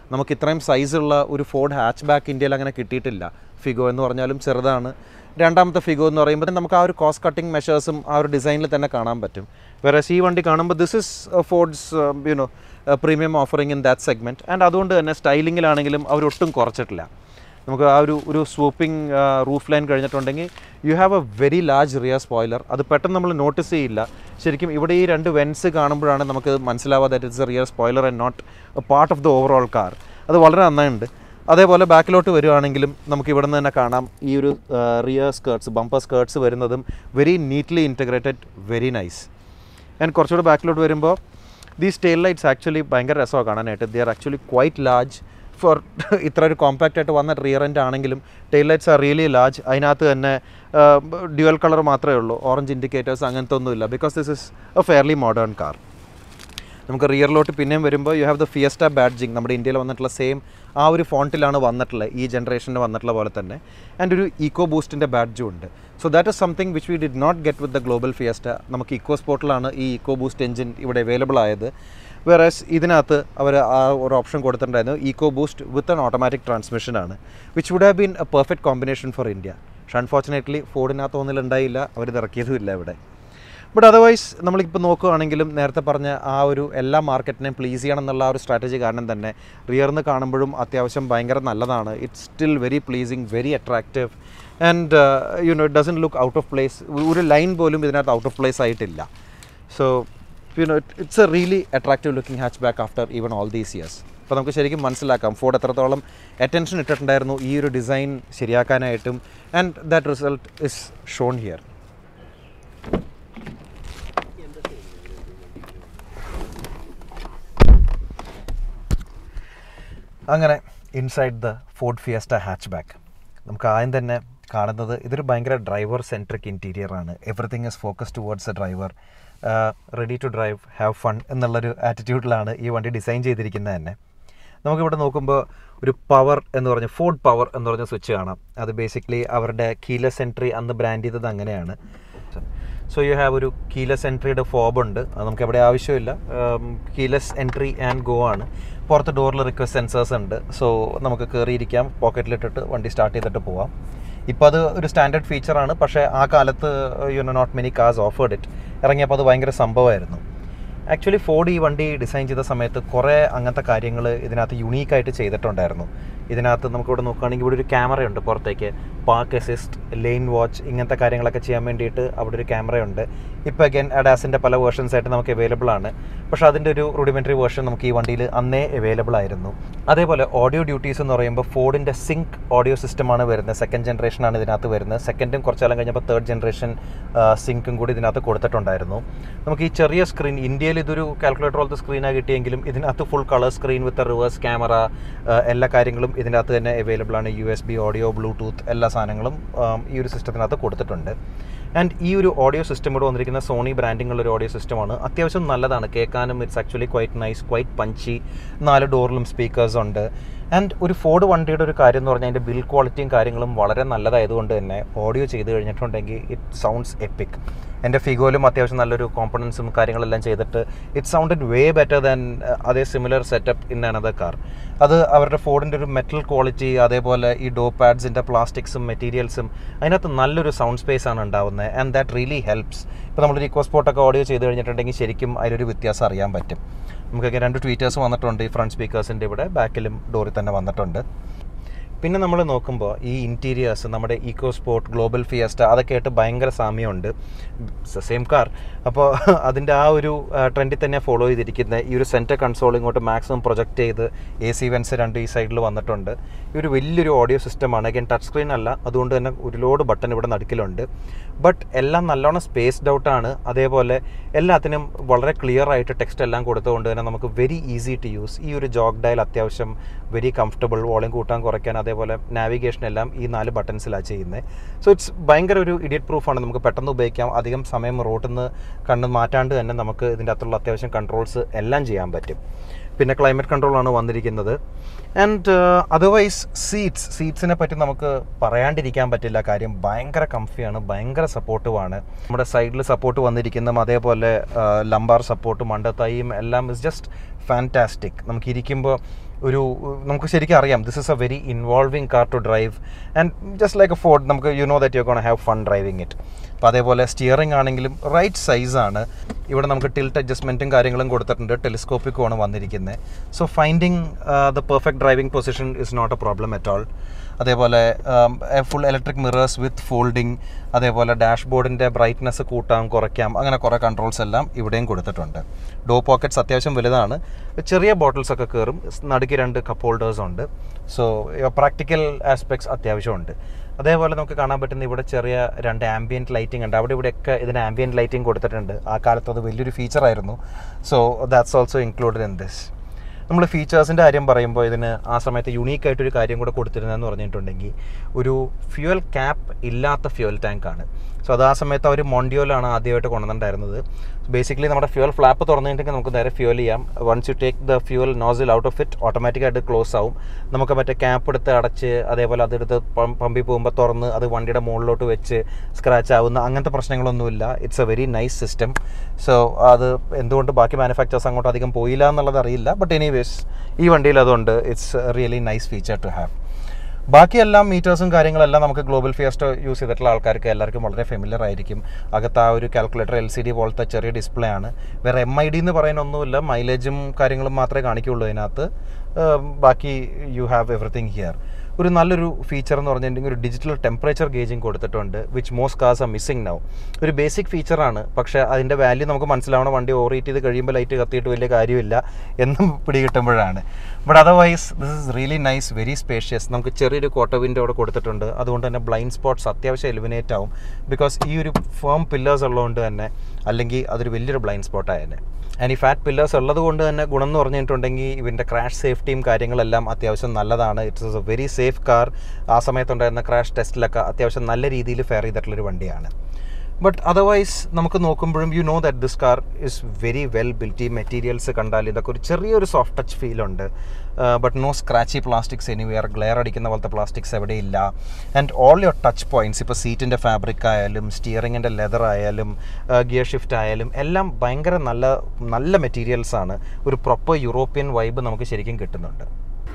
A: നമുക്ക് ഇത്രയും സൈസുള്ള ഒരു ഫോർഡ് ഹാച്ച് ബാക്ക് ഇന്ത്യയിൽ അങ്ങനെ കിട്ടിയിട്ടില്ല ഫിഗോ എന്ന് പറഞ്ഞാലും ചെറുതാണ് രണ്ടാമത്തെ ഫിഗോ എന്ന് പറയുമ്പോൾ നമുക്ക് ആ ഒരു കോസ്റ്റ് കട്ടിംഗ് മെഷേഴ്സും ആ ഒരു ഡിസൈനിൽ തന്നെ കാണാൻ പറ്റും വേറെ ഈ വണ്ടി കാണുമ്പോൾ this is Ford's you know premium offering in that segment and അതുകൊണ്ട് തന്നെ സ്റ്റൈലിങ്ങിലാണെങ്കിലും അവരൊട്ടും കുറച്ചിട്ടില്ല നമുക്ക് ആ ഒരു ഒരു സ്വൂപ്പിംഗ് റൂഫ് ലൈൻ കഴിഞ്ഞിട്ടുണ്ടെങ്കിൽ you have a very large rear spoiler അത് പെട്ടെന്ന് നമ്മൾ നോട്ടീസ് ചെയ്യില്ല ശരിക്കും ഇവിടെ ഈ രണ്ട് വെൻസ് കാണുമ്പോഴാണ് നമുക്ക് മനസ്സിലാവുക that it's a rear spoiler and not a part of the overall car അത് വളരെ നന്നായിട്ടുണ്ട് അതേപോലെ ബാക്കിലോട്ട് വരുവാണെങ്കിലും നമുക്ക് ഇവിടെ നിന്ന് തന്നെ കാണാം ഈ ഒരു റിയർ സ്കേർട്സ് ബമ്പർ സ്കേർട്സ് വരുന്നതും very neatly integrated very nice and കുറച്ചുകൂടെ ബാക്കിലോട്ട് വരുമ്പോൾ ദീസ് ടെയിൽ ലൈറ്റ്സ് ആക്ച്വലി ഭയങ്കര രസമാണ് കാണാനായിട്ട് they are actually quite large for ഇത്ര ഒരു കോമ്പാക്റ്റ് ആയിട്ട് വന്ന റിയർ എൻഡ് ആണെങ്കിലും tail lights are really large അതിനകത്ത് തന്നെ ഡ്യുവൽ കളർ മാത്രമേ ഉള്ളൂ ഓറഞ്ച് ഇൻഡിക്കേറ്റേഴ്സ് അങ്ങനത്തെ ഒന്നുമില്ല because this is a fairly modern car നമുക്ക് റിയറിലോട്ട് പിന്നെയും വരുമ്പോൾ you have the Fiesta badging നമ്മുടെ ഇന്ത്യയിൽ വന്നിട്ടുള്ള സെയിം ആ ഒരു ഫോണ്ടിലാണ് വന്നിട്ടുള്ളത് ഈ ജനറേഷനിൽ വന്നിട്ടുള്ള പോലെ തന്നെ ആൻഡ് ഒരു ഈക്കോ ബൂസ്റ്റിൻ്റെ ബാഡ്ജും ഉണ്ട് so that is something which we did not get with the global Fiesta നമുക്ക് ഇക്കോ സ്പോർട്ടിലാണ് ഈ ഇക്കോ ബൂസ്റ്റ് എഞ്ചിൻ ഇവിടെ അവൈലബിൾ ആയത് വേറേസ് ഇതിനകത്ത് അവർ ആ ഒരു ഓപ്ഷൻ കൊടുത്തിട്ടുണ്ടായിരുന്നു eco boost with an automatic ട്രാൻസ്മിഷനാണ് which would have been a perfect combination for India പക്ഷേ അൺഫോർച്ചുനേറ്റ്ലി ഫോർഡിനകത്ത് ഒന്നിലുണ്ടായില്ല അവർ ഇത് ഇറക്കിയതുമില്ല ഇവിടെ ബട്ട് അതർവൈസ് നമ്മളിപ്പോൾ നോക്കുകയാണെങ്കിലും നേരത്തെ പറഞ്ഞ ആ ഒരു എല്ലാ മാർക്കറ്റിനെയും പ്ലീസ് ചെയ്യണം എന്നുള്ള ആ ഒരു സ്ട്രാറ്റജി കാരണം തന്നെ റിയർന്ന് കാണുമ്പോഴും അത്യാവശ്യം ഭയങ്കര നല്ലതാണ് it's still very pleasing very attractive and you know it doesn't look out of place ഒരു ലൈൻ പോലും ഇതിനകത്ത് ഔട്ട് ഓഫ് പ്ലേസ് ആയിട്ടില്ല so you know it's a really attractive looking hatchback after even all these years അപ്പോൾ നമുക്ക് ശരിക്കും മനസ്സിലാക്കാം ഫോർഡ് എത്രത്തോളം അറ്റൻഷൻ ഇട്ടിട്ടുണ്ടായിരുന്നു ഈ ഒരു ഡിസൈൻ ശരിയാക്കാനായിട്ടും and that result is shown here അങ്ങനെ inside the Ford Fiesta hatchback നമുക്ക് ആദ്യം തന്നെ കാണുന്നത് ഇതൊരു ഭയങ്കര ഡ്രൈവർ സെൻട്രിക് ഇൻറ്റീരിയർ ആണ് everything is focus towards a driver ready to drive have fun എന്നുള്ളൊരു ആറ്റിറ്റ്യൂഡിലാണ് ഈ വണ്ടി ഡിസൈൻ ചെയ്തിരിക്കുന്നത് തന്നെ നമുക്കിവിടെ നോക്കുമ്പോൾ ഒരു പവർ എന്ന് പറഞ്ഞ ഫോർഡ് പവർ എന്ന് പറഞ്ഞ സ്വിച്ച് കാണാം അത് ബേസിക്കലി അവരുടെ കീലസ് എൻട്രി അന്ന് ബ്രാൻഡ് ചെയ്തത് അങ്ങനെയാണ് സോ യു ഹാവ് ഒരു കീലസ് എൻട്രിയുടെ ഫോബ് ഉണ്ട് അത് നമുക്ക് എവിടെ ആവശ്യമില്ല കീലസ് എൻട്രി ആൻഡ് ഗോ ആണ് പുറത്ത് ഡോറിൽ റിക്വസ്റ്റ് സെൻസേഴ്സ് ഉണ്ട് സോ നമുക്ക് കയറിയിരിക്കാം പോക്കറ്റിലിട്ടിട്ട് വണ്ടി സ്റ്റാർട്ട് ചെയ്തിട്ട് പോവാം ഇപ്പോൾ അത് ഒരു സ്റ്റാൻഡേർഡ് ഫീച്ചറാണ് പക്ഷേ ആ കാലത്ത് you know not many cars offered it ഇറങ്ങിയപ്പോൾ അത് ഭയങ്കര സംഭവമായിരുന്നു ആക്ച്വലി ഫോർഡ് ഈ വണ്ടി ഡിസൈൻ ചെയ്ത സമയത്ത് കുറേ അങ്ങനത്തെ കാര്യങ്ങൾ ഇതിനകത്ത് യുണീക്കായിട്ട് ചെയ്തിട്ടുണ്ടായിരുന്നു ഇതിനകത്ത് നമുക്കിവിടെ നോക്കുകയാണെങ്കിൽ ഇവിടെ ഒരു ക്യാമറയുണ്ട് പുറത്തേക്ക് പാർക്ക് അസിസ്റ്റ് ലെയിൻ വാച്ച് ഇങ്ങനത്തെ കാര്യങ്ങളൊക്കെ ചെയ്യാൻ വേണ്ടിയിട്ട് അവിടെ ഒരു ക്യാമറയുണ്ട് ഇപ്പോൾ അഗൈൻ അഡാസിൻ്റെ പല വേർഷൻസ് ആയിട്ട് നമുക്ക് അവൈലബിൾ ആണ് പക്ഷേ അതിൻ്റെ ഒരു റൂഡിമെൻ്ററി വേർഷൻ നമുക്ക് ഈ വണ്ടിയിൽ അന്നേ അവൈലബിൾ ആയിരുന്നു അതേപോലെ ഓഡിയോ ഡ്യൂട്ടീസ് എന്ന് പറയുമ്പോൾ ഫോർഡിൻ്റെ സിങ്ക് ഓഡിയോ സിസ്റ്റമാണ് വരുന്നത് സെക്കൻഡ് ജനറേഷനാണ് ഇതിനകത്ത് വരുന്നത് സെക്കൻഡും കുറച്ചാലും കഴിഞ്ഞപ്പോൾ തേർഡ് ജനറേഷൻ സിങ്കും കൂടി ഇതിനകത്ത് കൊടുത്തിട്ടുണ്ടായിരുന്നു നമുക്ക് ഈ ചെറിയ സ്ക്രീൻ ഇന്ത്യയിൽ ഇതൊരു കാൽക്കുലേറ്റർ പോലത്തെ സ്ക്രീനാണ് കിട്ടിയെങ്കിലും ഇതിനകത്ത് full colour screen with reverse camera എല്ലാ കാര്യങ്ങളും ഇതിനകത്ത് തന്നെ അവൈലബിൾ ആണ് U S B audio Bluetooth എല്ലാ സാധനങ്ങളും ഈ ഒരു സിസ്റ്റത്തിനകത്ത് കൊടുത്തിട്ടുണ്ട് ആൻഡ് ഈ ഒരു ഓഡിയോ സിസ്റ്റം ഇവിടെ വന്നിരിക്കുന്ന സോണി ബ്രാൻഡിംഗ് ഉള്ള ഒരു ഓഡിയോ സിസ്റ്റമാണ് അത്യാവശ്യം നല്ലതാണ് കേൾക്കാനും it's actually quite nice quite punchy നാല് ഡോറിലും സ്പീക്കേഴ്സ് ഉണ്ട് ആൻഡ് ഒരു ഫോർഡ് വണ്ടിയുടെ ഒരു കാര്യം എന്ന് പറഞ്ഞാൽ അതിൻ്റെ ബിൽ ക്വാളിറ്റിയും കാര്യങ്ങളും വളരെ നല്ലതായതുകൊണ്ട് തന്നെ ഓഡിയോ ചെയ്ത് കഴിഞ്ഞിട്ടുണ്ടെങ്കിൽ ഇറ്റ് സൗണ്ട്സ് എപ്പിക് എൻ്റെ ഫിഗോയിലും അത്യാവശ്യം നല്ലൊരു കോമ്പണൻസും കാര്യങ്ങളെല്ലാം ചെയ്തിട്ട് it sounded way better than അതേ similar setup in another car അത് അവരുടെ ഫോർഡിൻ്റെ ഒരു മെറ്റൽ ക്വാളിറ്റി അതേപോലെ ഈ ഡോ പാഡ്സിൻ്റെ പ്ലാസ്റ്റിക്സും മെറ്റീരിയൽസും അതിനകത്ത് നല്ലൊരു സൗണ്ട് സ്പേസ് ആണ് ഉണ്ടാവുന്നത് ആൻഡ് ദാറ്റ് റിയലി ഹെൽപ്സ് ഇപ്പോൾ നമ്മൾ ഇക്കോ സ്പോട്ടൊക്കെ ഓഡിയോ ചെയ്ത് കഴിഞ്ഞിട്ടുണ്ടെങ്കിൽ ശരിക്കും അതിലൊരു വ്യത്യാസം അറിയാൻ പറ്റും നമുക്കൊക്കെ രണ്ട് ട്വീറ്റേഴ്സ് വന്നിട്ടുണ്ട് ഈ ഫ്രണ്ട് സ്പീക്കേഴ്സിൻ്റെ ഇവിടെ ബാക്കിലും ഡോറിൽ തന്നെ വന്നിട്ടുണ്ട് പിന്നെ നമ്മൾ നോക്കുമ്പോൾ ഈ ഇൻറ്റീരിയേഴ്സ് നമ്മുടെ ഈക്കോ സ്പോർട്ട് ഗ്ലോബൽ ഫിയസ്റ്റ അതൊക്കെ ആയിട്ട് ഭയങ്കര സാമ്യമുണ്ട് സെയിം കാർ അപ്പോൾ അതിൻ്റെ ആ ഒരു ട്രെൻഡിൽ തന്നെ ഫോളോ ചെയ്തിരിക്കുന്ന ഈ ഒരു സെൻറ്റർ കൺസോൾ ഇങ്ങോട്ട് മാക്സിമം പ്രൊജക്റ്റ് ചെയ്ത് എ സി വെൻസ് രണ്ട് ഈ സൈഡിൽ വന്നിട്ടുണ്ട് ഈ ഒരു വലിയൊരു ഓഡിയോ സിസ്റ്റമാണ് അഗൈൻ ടച്ച് സ്ക്രീൻ അല്ല അതുകൊണ്ട് തന്നെ ഒരു ലോഡ് ബട്ടൺ ഇവിടെ നടുക്കിലുണ്ട് ബട്ട് എല്ലാം നല്ലോണം സ്പേസ്ഡ് ഔട്ടാണ് അതേപോലെ എല്ലാത്തിനും വളരെ ക്ലിയർ ആയിട്ട് ടെക്സ്റ്റ് എല്ലാം കൊടുത്തുകൊണ്ട് തന്നെ നമുക്ക് വെരി ഈസി ടു യൂസ് ഈ ഒരു ജോഗ് ഡയൽ അത്യാവശ്യം വെരി കംഫർട്ടബിൾ വോളിയം കൂട്ടാൻ കുറയ്ക്കാൻ അതേപോലെ നാവിഗേഷൻ എല്ലാം ഈ നാല് ബട്ടൺസിലാണ് ചെയ്യുന്നത് സോ ഇറ്റ്സ് ഭയങ്കര ഒരു ഇഡിയറ്റ് പ്രൂഫാണ് നമുക്ക് പെട്ടെന്ന് ഉപയോഗിക്കാം അധികം സമയം റോട്ടിൽ നിന്ന് കണ്ണ് മാറ്റാണ്ട് തന്നെ നമുക്ക് ഇതിൻ്റെ അകത്തുള്ള അത്യാവശ്യം കൺട്രോൾസ് എല്ലാം ചെയ്യാൻ പറ്റും പിന്നെ ക്ലൈമറ്റ് കൺട്രോളാണ് വന്നിരിക്കുന്നത് ആൻഡ് അതർവൈസ് സീറ്റ്സ് സീറ്റ്സിനെ പറ്റി നമുക്ക് പറയാണ്ടിരിക്കാൻ പറ്റില്ല കാര്യം ഭയങ്കര കംഫിയാണ് ഭയങ്കര സപ്പോർട്ടീവാണ് നമ്മുടെ സൈഡിൽ സപ്പോർട്ട് വന്നിരിക്കുന്നതും അതേപോലെ ലംബാർ സപ്പോർട്ടും മണ്ടത്തൈയും എല്ലാം ഇസ് ജസ്റ്റ് ഫാൻറ്റാസ്റ്റിക് നമുക്ക് ഇരിക്കുമ്പോൾ ഒരു നമുക്ക് ശരിക്കും അറിയാം this is a very involving car to drive and just like a Ford നമുക്ക് you know that you can have fun driving it അപ്പോൾ അതേപോലെ സ്റ്റിയറിംഗ് ആണെങ്കിലും റൈറ്റ് സൈസാണ് ഇവിടെ നമുക്ക് ടിൽറ്റ് അഡ്ജസ്റ്റ്മെൻറ്റും കാര്യങ്ങളും കൊടുത്തിട്ടുണ്ട് ടെലിസ്കോപ്പിക്കുമാണ് വന്നിരിക്കുന്നത് so finding the perfect driving position is not a problem at all അതേപോലെ full electric mirrors with folding അതേപോലെ ഡാഷ്ബോർഡിൻ്റെ ബ്രൈറ്റ്നസ് കൂട്ടാം കുറയ്ക്കാം അങ്ങനെ കുറേ കൺട്രോൾസ് എല്ലാം ഇവിടെയും കൊടുത്തിട്ടുണ്ട് ഡോ പോക്കറ്റ്സ് അത്യാവശ്യം വലുതാണ് ചെറിയ ബോട്ടിൽസ് ഒക്കെ കയറും നടുക്ക് രണ്ട് കപ്പ് ഹോൾഡേഴ്സ് ഉണ്ട് സോ പ്രാക്ടിക്കൽ ആസ്പെക്ട്സ് അത്യാവശ്യമുണ്ട് അതേപോലെ നമുക്ക് കാണാൻ പറ്റുന്ന ഇവിടെ ചെറിയ രണ്ട് ആംബിയൻറ്റ് ലൈറ്റിംഗ് ഉണ്ട് അവിടെ ഇവിടെയൊക്കെ ഇതിന് ആംബിയൻറ്റ് ലൈറ്റിംഗ് കൊടുത്തിട്ടുണ്ട് ആ കാലത്ത് അത് വലിയൊരു ഫീച്ചറായിരുന്നു so that's also included in this നമ്മൾ ഫീച്ചേഴ്സിൻ്റെ കാര്യം പറയുമ്പോൾ ഇതിന് ആ സമയത്ത് യുണീക്ക് ആയിട്ടൊരു കാര്യം കൂടെ കൊടുത്തിരുന്നതെന്ന് പറഞ്ഞിട്ടുണ്ടെങ്കിൽ ഒരു ഫ്യൂവൽ ക്യാപ്പ് ഇല്ലാത്ത ഫ്യൂവൽ ടാങ്കാണ് സോ അത് ആ സമയത്ത് അവർ മോണ്ടിയോലാണ് ആദ്യമായിട്ട് കൊണ്ടുവന്നിട്ടുണ്ടായിരുന്നത് ബേസിക്കലി നമ്മുടെ ഫ്യൂവൽ ഫ്ലാപ്പ് തുറന്നിട്ടുണ്ടെങ്കിൽ നമുക്ക് നേരെ ഫ്യൂവൽ ചെയ്യാം once you take the fuel nozzle out of it ഓട്ടോമാറ്റിക്കായിട്ട് ക്ലോസ് ആവും നമുക്ക് മറ്റേ ക്യാപ്പ് എടുത്ത് അടച്ച് അതേപോലെ അതെടുത്ത് പമ്പി പോകുമ്പോൾ തുറന്ന് അത് വണ്ടിയുടെ മുകളിലോട്ട് വെച്ച് സ്ക്രാച്ച് ആവുന്ന അങ്ങനത്തെ പ്രശ്നങ്ങളൊന്നുമില്ല it's a very nice system so അത് എന്തുകൊണ്ട് ബാക്കി മാനുഫാക്ചേഴ്സ് അങ്ങോട്ട് അധികം പോയില്ല എന്നുള്ളത് അറിയില്ല ബട്ട് എനിവേസ് ഈ വണ്ടിയിൽ അതുകൊണ്ട് it's really nice feature to have ബാക്കിയെല്ലാം മീറ്റേഴ്സും കാര്യങ്ങളെല്ലാം നമുക്ക് ഗ്ലോബൽ ഫിയസ്റ്റോ യൂസ് ചെയ്തിട്ടുള്ള ആൾക്കാർക്ക് എല്ലാവർക്കും വളരെ ഫെമിലിയർ ആയിരിക്കും അകത്ത് ആ ഒരു കാൽക്കുലേറ്റർ എൽ സി ഡി പോലത്തെ ചെറിയ ഡിസ്പ്ലേ ആണ് വേറെ എം ഐ ഡി എന്ന് പറയാനൊന്നുമില്ല മൈലേജും കാര്യങ്ങളും മാത്രമേ കാണിക്കുള്ളൂ അതിനകത്ത് ബാക്കി യു ഹാവ് എവറിത്തിങ് ഹിയർ ഒരു നല്ലൊരു ഫീച്ചർ എന്ന് പറഞ്ഞിട്ടുണ്ടെങ്കിൽ ഒരു ഡിജിറ്റൽ ടെമ്പറേച്ചർ ഗേജിങ് കൊടുത്തിട്ടുണ്ട് which most cars are missing now ഒരു ബേസിക് ഫീച്ചറാണ് പക്ഷേ അതിൻ്റെ വാല്യൂ നമുക്ക് മനസ്സിലാവണം വണ്ടി ഓറിയേറ്റ് ചെയ്ത് കഴിയുമ്പോൾ ലൈറ്റ് കത്തിയിട്ട് വലിയ കാര്യമില്ല എന്നും പിടികിട്ടുമ്പോഴാണ് but otherwise this is really nice very spacious നമുക്ക് ചെറിയൊരു കോട്ട വിൻഡോ അവിടെ കൊടുത്തിട്ടുണ്ട് അതുകൊണ്ട് തന്നെ ബ്ലൈൻഡ് സ്പോട്ട്സ് അത്യാവശ്യം എലിമിനേറ്റ് ആവും ബിക്കോസ് ഈ ഒരു ഫേം പില്ലേഴ്സ് ഉള്ളതുകൊണ്ട് തന്നെ അല്ലെങ്കിൽ അതൊരു വലിയൊരു ബ്ലൈൻഡ് സ്പോട്ടായേനെ ആൻഡ് ഈ ഫാറ്റ് പില്ലേഴ്സ് ഉള്ളത് കൊണ്ട് തന്നെ ഗുണം എന്ന് പറഞ്ഞിട്ടുണ്ടെങ്കിൽ ഇവൻ്റെ ക്രാഷ് സേഫ്റ്റിയും കാര്യങ്ങളെല്ലാം അത്യാവശ്യം നല്ലതാണ് it's a very safe car ആ സമയത്തുണ്ടായിരുന്ന ക്രാഷ് ടെസ്റ്റിലൊക്കെ അത്യാവശ്യം നല്ല രീതിയിൽ ഫെയർ ചെയ്തിട്ടുള്ളൊരു വണ്ടിയാണ് ബട്ട് അതർവൈസ് നമുക്ക് നോക്കുമ്പോഴും you know that this car is very well built ഈ മെറ്റീരിയൽസ് കണ്ടാൽ ഇതൊക്കെ ഒരു ചെറിയൊരു സോഫ്റ്റ് ടച്ച് ഫീൽ ഉണ്ട് but no scratchy plastics anywhere glare അടിക്കുന്ന പോലത്തെ പ്ലാസ്റ്റിക്സ് എവിടെയില്ല and all your touch points ഇപ്പോൾ സീറ്റിൻ്റെ ഫാബ്രിക് ആയാലും സ്റ്റിയറിങ്ങിൻ്റെ ലെതർ ആയാലും ഗിയർ ഷിഫ്റ്റ് ആയാലും എല്ലാം ഭയങ്കര നല്ല നല്ല മെറ്റീരിയൽസ് ആണ് ഒരു പ്രോപ്പർ യൂറോപ്യൻ വൈബ് നമുക്ക് ശരിക്കും കിട്ടുന്നുണ്ട്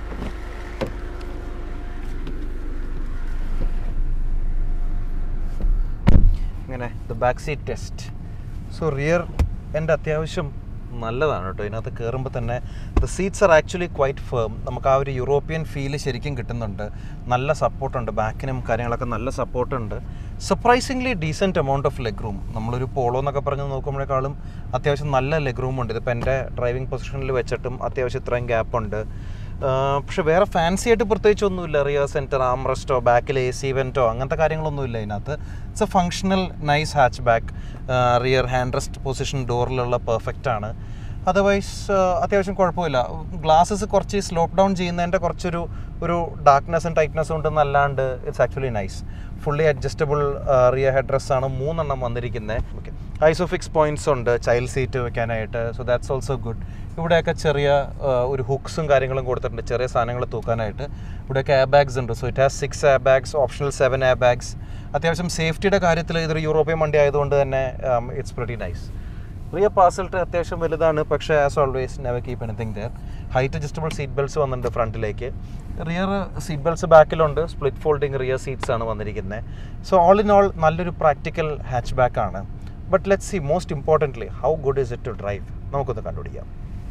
A: ഇങ്ങനെ the back seat test so rear എൻ്റെ അത്യാവശ്യം നല്ലതാണ് കേട്ടോ ഇതിനകത്ത് കയറുമ്പോൾ തന്നെ the seats are actually quite firm നമുക്ക് ആ ഒരു യൂറോപ്യൻ ഫീല് ശരിക്കും കിട്ടുന്നുണ്ട് നല്ല സപ്പോർട്ടുണ്ട് ബാക്കിനും കാര്യങ്ങളൊക്കെ നല്ല സപ്പോർട്ടുണ്ട് surprisingly decent amount of leg room നമ്മളൊരു പോളോ എന്നൊക്കെ പറഞ്ഞ് നോക്കുമ്പോഴേക്കാളും അത്യാവശ്യം നല്ല ലെഗ് റൂം ഉണ്ട് ഇതിപ്പോൾ എൻ്റെ ഡ്രൈവിംഗ് പൊസിഷനിൽ വെച്ചിട്ടും അത്യാവശ്യം ഇത്രയും ഗ്യാപ്പ് ഉണ്ട് പക്ഷെ വേറെ ഫാൻസി ആയിട്ട് പ്രത്യേകിച്ച് ഒന്നുമില്ല റിയർ സെൻറ്റർ ആംറസ്റ്റോ ബാക്കിൽ എ സി വെൻറ്റോ അങ്ങനത്തെ കാര്യങ്ങളൊന്നുമില്ല ഇതിനകത്ത് it's a functional nice hatchback rear hand rest position ഡോറിലുള്ള പെർഫെക്റ്റ് ആണ് അതർവൈസ് അത്യാവശ്യം കുഴപ്പമില്ല ഗ്ലാസ്സസ് കുറച്ച് സ്ലോപ്പ് ഡൗൺ ചെയ്യുന്നതിൻ്റെ കുറച്ചൊരു ഒരു ഡാർക്ക്നെസ്സും ടൈറ്റ്നെസ്സും ഉണ്ടെന്നല്ലാണ്ട് it's actually nice fully adjustable rear head ഡ്രസ് ആണ് മൂന്നെണ്ണം വന്നിരിക്കുന്നത് ഓക്കെ ഐസോഫിക്സ് പോയിന്റ്സ് ഉണ്ട് ചൈൽഡ് സീറ്റ് വെക്കാനായിട്ട് സോ ദാറ്റ്സ് ഓൾസോ ഗുഡ് ഇവിടെയൊക്കെ ചെറിയ ഒരു ഹുക്സും കാര്യങ്ങളും കൊടുത്തിട്ടുണ്ട് ചെറിയ സാധനങ്ങൾ തൂക്കാനായിട്ട് ഇവിടെയൊക്കെ എയർ ബാഗ്സ് ഉണ്ട് so it has six airbags optional seven airbags അത്യാവശ്യം സേഫ്റ്റിയുടെ കാര്യത്തിൽ ഇതൊരു യൂറോപ്യൻ വണ്ടി ആയതുകൊണ്ട് തന്നെ it's pretty nice rear parcel അത്യാവശ്യം വലുതാണ് പക്ഷേ as always never keep anything there height adjustable seat belts വന്നിട്ടുണ്ട് ഫ്രണ്ടിലേക്ക് റിയർ സീറ്റ് ബെൽറ്റ്സ് ബാക്കിലുണ്ട് സ്പ്ലിറ്റ് ഫോൾഡിങ് റിയർ സീറ്റ്സ് ആണ് വന്നിരിക്കുന്നത് സോ ഓൾ ഇൻ ഓൾ നല്ലൊരു പ്രാക്ടിക്കൽ ഹാച്ച് ബാക്ക് ആണ് but let see most importantly how good is it to drive നമുക്കൊന്ന് കണ്ടുപിടിക്കാം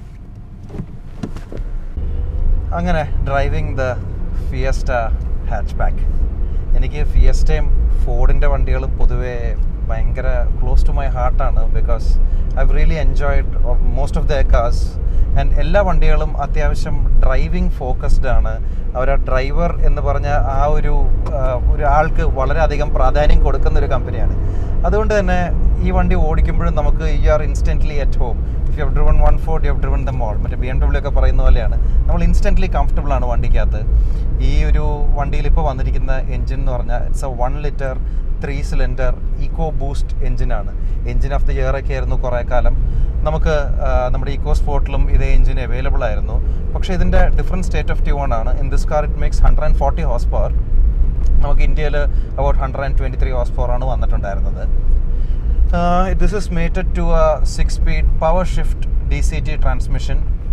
A: അങ്ങനെ driving the Fiesta hatchback എനിക്ക് ഫിയസ്റ്റയും ഫോർഡിൻ്റെ വണ്ടികളും പൊതുവേ ഭയങ്കര ക്ലോസ് ടു മൈ ഹാർട്ടാണ് because I really enjoyed most of the cars and എല്ലാ വണ്ടികളും അത്യാവശ്യം ഡ്രൈവിംഗ് ഫോക്കസ്ഡ് ആണ് അവർ ഡ്രൈവർ എന്ന് പറഞ്ഞ ആ ഒരു ഒരു ആൾക്ക് വളരെയധികം പ്രാധാന്യം കൊടുക്കുന്ന ഒരു കമ്പനിയാണ് അതുകൊണ്ട് തന്നെ ഈ വണ്ടി ഓടിക്കുമ്പോഴും നമുക്ക് you are instantly at home if you have driven one Ford you have driven the മോൾ മറ്റേ ബി എം ഡബ്ല്യു ഒക്കെ പറയുന്ന പോലെയാണ് നമ്മൾ ഇൻസ്റ്റൻ്റ്ലി കംഫർട്ടബിൾ ആണ് വണ്ടിക്കകത്ത് ഈ ഒരു വണ്ടിയിൽ ഇപ്പോൾ വന്നിരിക്കുന്ന എൻജിൻ എന്ന് പറഞ്ഞാൽ it's a one litre three cylinder eco boost എഞ്ചിനാണ് എഞ്ചിൻ ഓഫ് ദി ഇയർ ഒക്കെ ആയിരുന്നു കുറേ കാലം നമുക്ക് നമ്മുടെ ഈക്കോ സ്പോർട്ടിലും ഇതേ എഞ്ചിൻ അവൈലബിൾ ആയിരുന്നു പക്ഷേ ഇതിൻ്റെ ഡിഫറെൻറ്റ് സ്റ്റേറ്റ് ഓഫ് ട്യൂൺ ആണ് in this car it makes hundred and forty horsepower നമുക്ക് ഇന്ത്യയിൽ about hundred and twenty three horsepower ആണ് വന്നിട്ടുണ്ടായിരുന്നത് this is mated to a six speed power shift D C T transmission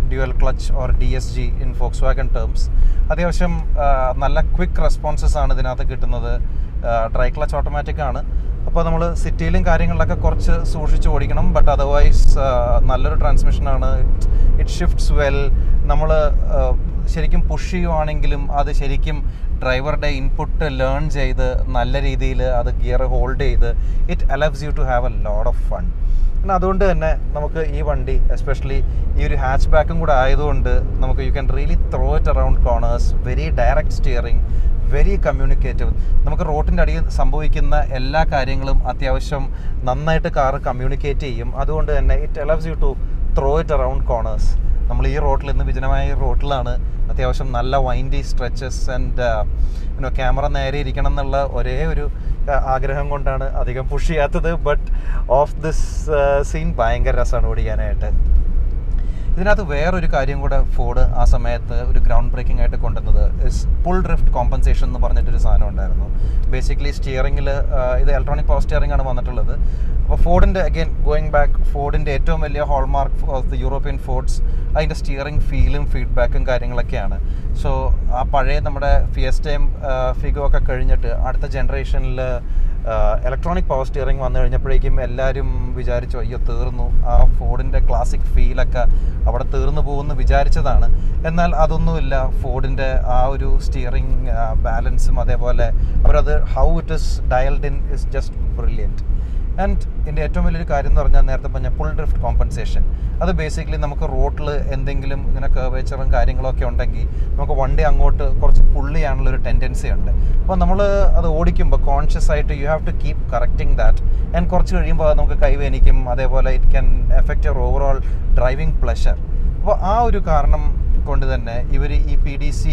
A: dual clutch or D S G in Volkswagen terms അത്യാവശ്യം ആ, നല്ല ക്വിക്ക് റെസ്പോൺസസ് ആണ് ഇതിനകത്ത് കിട്ടുന്നത് ഡ്രൈ ക്ലച്ച് ഓട്ടോമാറ്റിക് ആണ് അപ്പോൾ നമ്മൾ സിറ്റിയിലും കാര്യങ്ങളിലൊക്കെ കുറച്ച് സൂക്ഷിച്ച് ഓടിക്കണം ബട്ട് അതർവൈസ് നല്ലൊരു ട്രാൻസ്മിഷനാണ് ഇറ്റ് ഷിഫ്റ്റ്സ് വെൽ നമ്മൾ ശരിക്കും പുഷ് ചെയ്യുവാണെങ്കിലും അത് ശരിക്കും ഡ്രൈവറുടെ ഇൻപുട്ട് ലേൺ ചെയ്ത് നല്ല രീതിയിൽ അത് ഗിയർ ഹോൾഡ് ചെയ്ത് it allows you to have a load of fun പിന്നെ അതുകൊണ്ട് തന്നെ നമുക്ക് ഈ വണ്ടി എസ്പെഷ്യലി ഈ ഒരു ഹാച്ച് ബാക്കും കൂടെ ആയതുകൊണ്ട് നമുക്ക് you can really throw it around corners very direct steering very communicative നമുക്ക് റോട്ടിൻ്റെ അടിയിൽ സംഭവിക്കുന്ന എല്ലാ കാര്യങ്ങളും അത്യാവശ്യം നന്നായിട്ട് കാറ് കമ്മ്യൂണിക്കേറ്റ് ചെയ്യും അതുകൊണ്ട് തന്നെ it allows you to throw it around corners നമ്മൾ ഈ റോട്ടിൽ ഇന്ന് വിജനമായ ഈ റോട്ടിലാണ് അത്യാവശ്യം നല്ല windy stretches and you know camera നേരെ ഇരിക്കണം എന്നുള്ള ഒരേ ഒരു ആ, ആഗ്രഹം കൊണ്ടാണ് അധികം പുഷ് ചെയ്യാത്തത് ബട്ട് ഓഫ് ദിസ് സീൻ ഭയങ്കര രസമാണ് ഓടിക്കാനായിട്ട് ഇതിനകത്ത് വേറൊരു കാര്യം കൂടെ ഫോർഡ് ആ സമയത്ത് ഒരു ഗ്രൗണ്ട് ബ്രേക്കിംഗ് ആയിട്ട് കൊണ്ടുവന്നത് ഇസ് പുൾ ഡ്രിഫ്റ്റ് കോമ്പൻസേഷൻ എന്ന് പറഞ്ഞിട്ടൊരു സാധനം ഉണ്ടായിരുന്നു ബേസിക്കലി സ്റ്റിയറിംഗിൽ ഇത് ഇലക്ട്രോണിക് പവർ സ്റ്റിയറിംഗ് ആണ് വന്നിട്ടുള്ളത് അപ്പോൾ ഫോർഡിൻ്റെ അഗൈൻ ഗോയിങ് ബാക്ക് ഫോർഡിൻ്റെ ഏറ്റവും വലിയ hallmark of the European Fords അതിൻ്റെ സ്റ്റിയറിംഗ് ഫീലും ഫീഡ്ബാക്കും കാര്യങ്ങളൊക്കെയാണ് സോ ആ പഴയ നമ്മുടെ ഫിയസ്റ്റയും ഫിഗോ ഒക്കെ കഴിഞ്ഞിട്ട് അടുത്ത ജനറേഷനിൽ ഇലക്ട്രോണിക് പവർ സ്റ്റിയറിംഗ് വന്നു കഴിഞ്ഞപ്പോഴേക്കും എല്ലാവരും വിചാരിച്ചു അയ്യോ തീർന്നു ആ ഫോർഡിൻ്റെ ക്ലാസിക് ഫീലൊക്കെ അവിടെ തീർന്നു പോകുമെന്ന് വിചാരിച്ചതാണ് എന്നാൽ അതൊന്നുമില്ല ഫോർഡിൻ്റെ ആ ഒരു സ്റ്റിയറിംഗ് ബാലൻസും അതേപോലെ അവരത് how it is dialled in is just brilliant and ഇതിൻ്റെ ഏറ്റവും വലിയൊരു കാര്യം എന്ന് പറഞ്ഞാൽ നേരത്തെ പറഞ്ഞ പുൾ ഡ്രിഫ്റ്റ് കോമ്പൻസേഷൻ അത് ബേസിക്കലി നമുക്ക് റോട്ടിൽ എന്തെങ്കിലും ഇങ്ങനെ കർവേച്ചറും കാര്യങ്ങളൊക്കെ ഉണ്ടെങ്കിൽ നമുക്ക് വണ്ടി അങ്ങോട്ട് കുറച്ച് പുള്ളി ചെയ്യാനുള്ളൊരു ടെൻഡൻസി ഉണ്ട് അപ്പോൾ നമ്മൾ അത് ഓടിക്കുമ്പോൾ കോൺഷ്യസ് ആയിട്ട് you have to keep correcting that and കുറച്ച് കഴിയുമ്പോൾ അത് നമുക്ക് കൈവേനിക്കും അതേപോലെ it can effect your overall driving pleasure അപ്പോൾ ആ ഒരു കാരണം കൊണ്ട് തന്നെ ഇവർ ഈ പി ഡി സി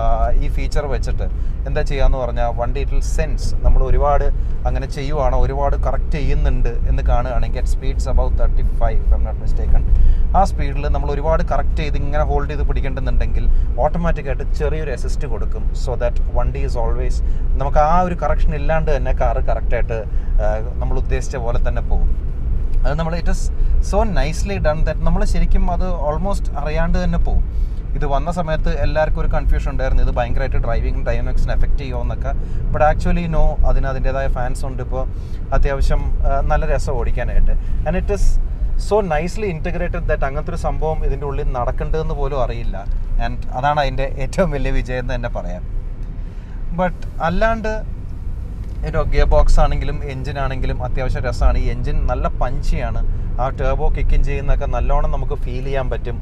A: ഈ ഫീച്ചർ വെച്ചിട്ട് എന്താ ചെയ്യാന്ന് പറഞ്ഞാൽ വണ്ടി ഇറ്റ് സെൻസ് നമ്മൾ ഒരുപാട് അങ്ങനെ ചെയ്യുവാണോ ഒരുപാട് കറക്റ്റ് ചെയ്യുന്നുണ്ട് എന്ന് കാണുകയാണെങ്കിൽ at speeds about thirty five I'm not mistaken ആ സ്പീഡിൽ നമ്മൾ ഒരുപാട് കറക്റ്റ് ചെയ്ത് ഇങ്ങനെ ഹോൾഡ് ചെയ്ത് പിടിക്കേണ്ടെന്നുണ്ടെങ്കിൽ ഓട്ടോമാറ്റിക്കായിട്ട് ചെറിയൊരു അസിസ്റ്റ് കൊടുക്കും സോ ദാറ്റ് വണ്ടി ഈസ് ഓൾവേസ് നമുക്ക് ആ ഒരു കറക്ഷൻ ഇല്ലാണ്ട് തന്നെ കാറ് കറക്റ്റായിട്ട് നമ്മൾ ഉദ്ദേശിച്ച പോലെ തന്നെ പോകും അത് നമ്മൾ it is so nicely done that നമ്മൾ ശരിക്കും അത് ഓൾമോസ്റ്റ് അറിയാണ്ട് തന്നെ പോകും ഇത് വന്ന സമയത്ത് എല്ലാവർക്കും ഒരു കൺഫ്യൂഷൻ ഉണ്ടായിരുന്നു ഇത് ഭയങ്കരമായിട്ട് ഡ്രൈവിംഗ് ഡൈനാമിക്സിനെ എഫക്റ്റ് ചെയ്യുമോ എന്നൊക്കെ ബട്ട് ആക്ച്വലി നോ അതിന് അതിൻ്റെതായ ഫാൻസ് ഉണ്ട് ഇപ്പോൾ അത്യാവശ്യം ആ, നല്ല രസം ഓടിക്കാനായിട്ട് and it is so nicely integrated that അങ്ങനത്തെ ഒരു സംഭവം ഇതിൻ്റെ ഉള്ളിൽ നടക്കേണ്ടതെന്ന് പോലും അറിയില്ല ആൻഡ് അതാണ് അതിൻ്റെ ഏറ്റവും വലിയ വിജയം എന്ന് തന്നെ പറയാം ബട്ട് അല്ലാണ്ട് ഒരു ഗിയർ ബോക്സ് ആണെങ്കിലും എഞ്ചിൻ ആണെങ്കിലും അത്യാവശ്യം രസമാണ് ഈ എഞ്ചിൻ നല്ല പഞ്ചിയാണ് ആ ടേബോ കിക്കിൻ ചെയ്യുന്നതൊക്കെ നല്ലോണം നമുക്ക് ഫീൽ ചെയ്യാൻ പറ്റും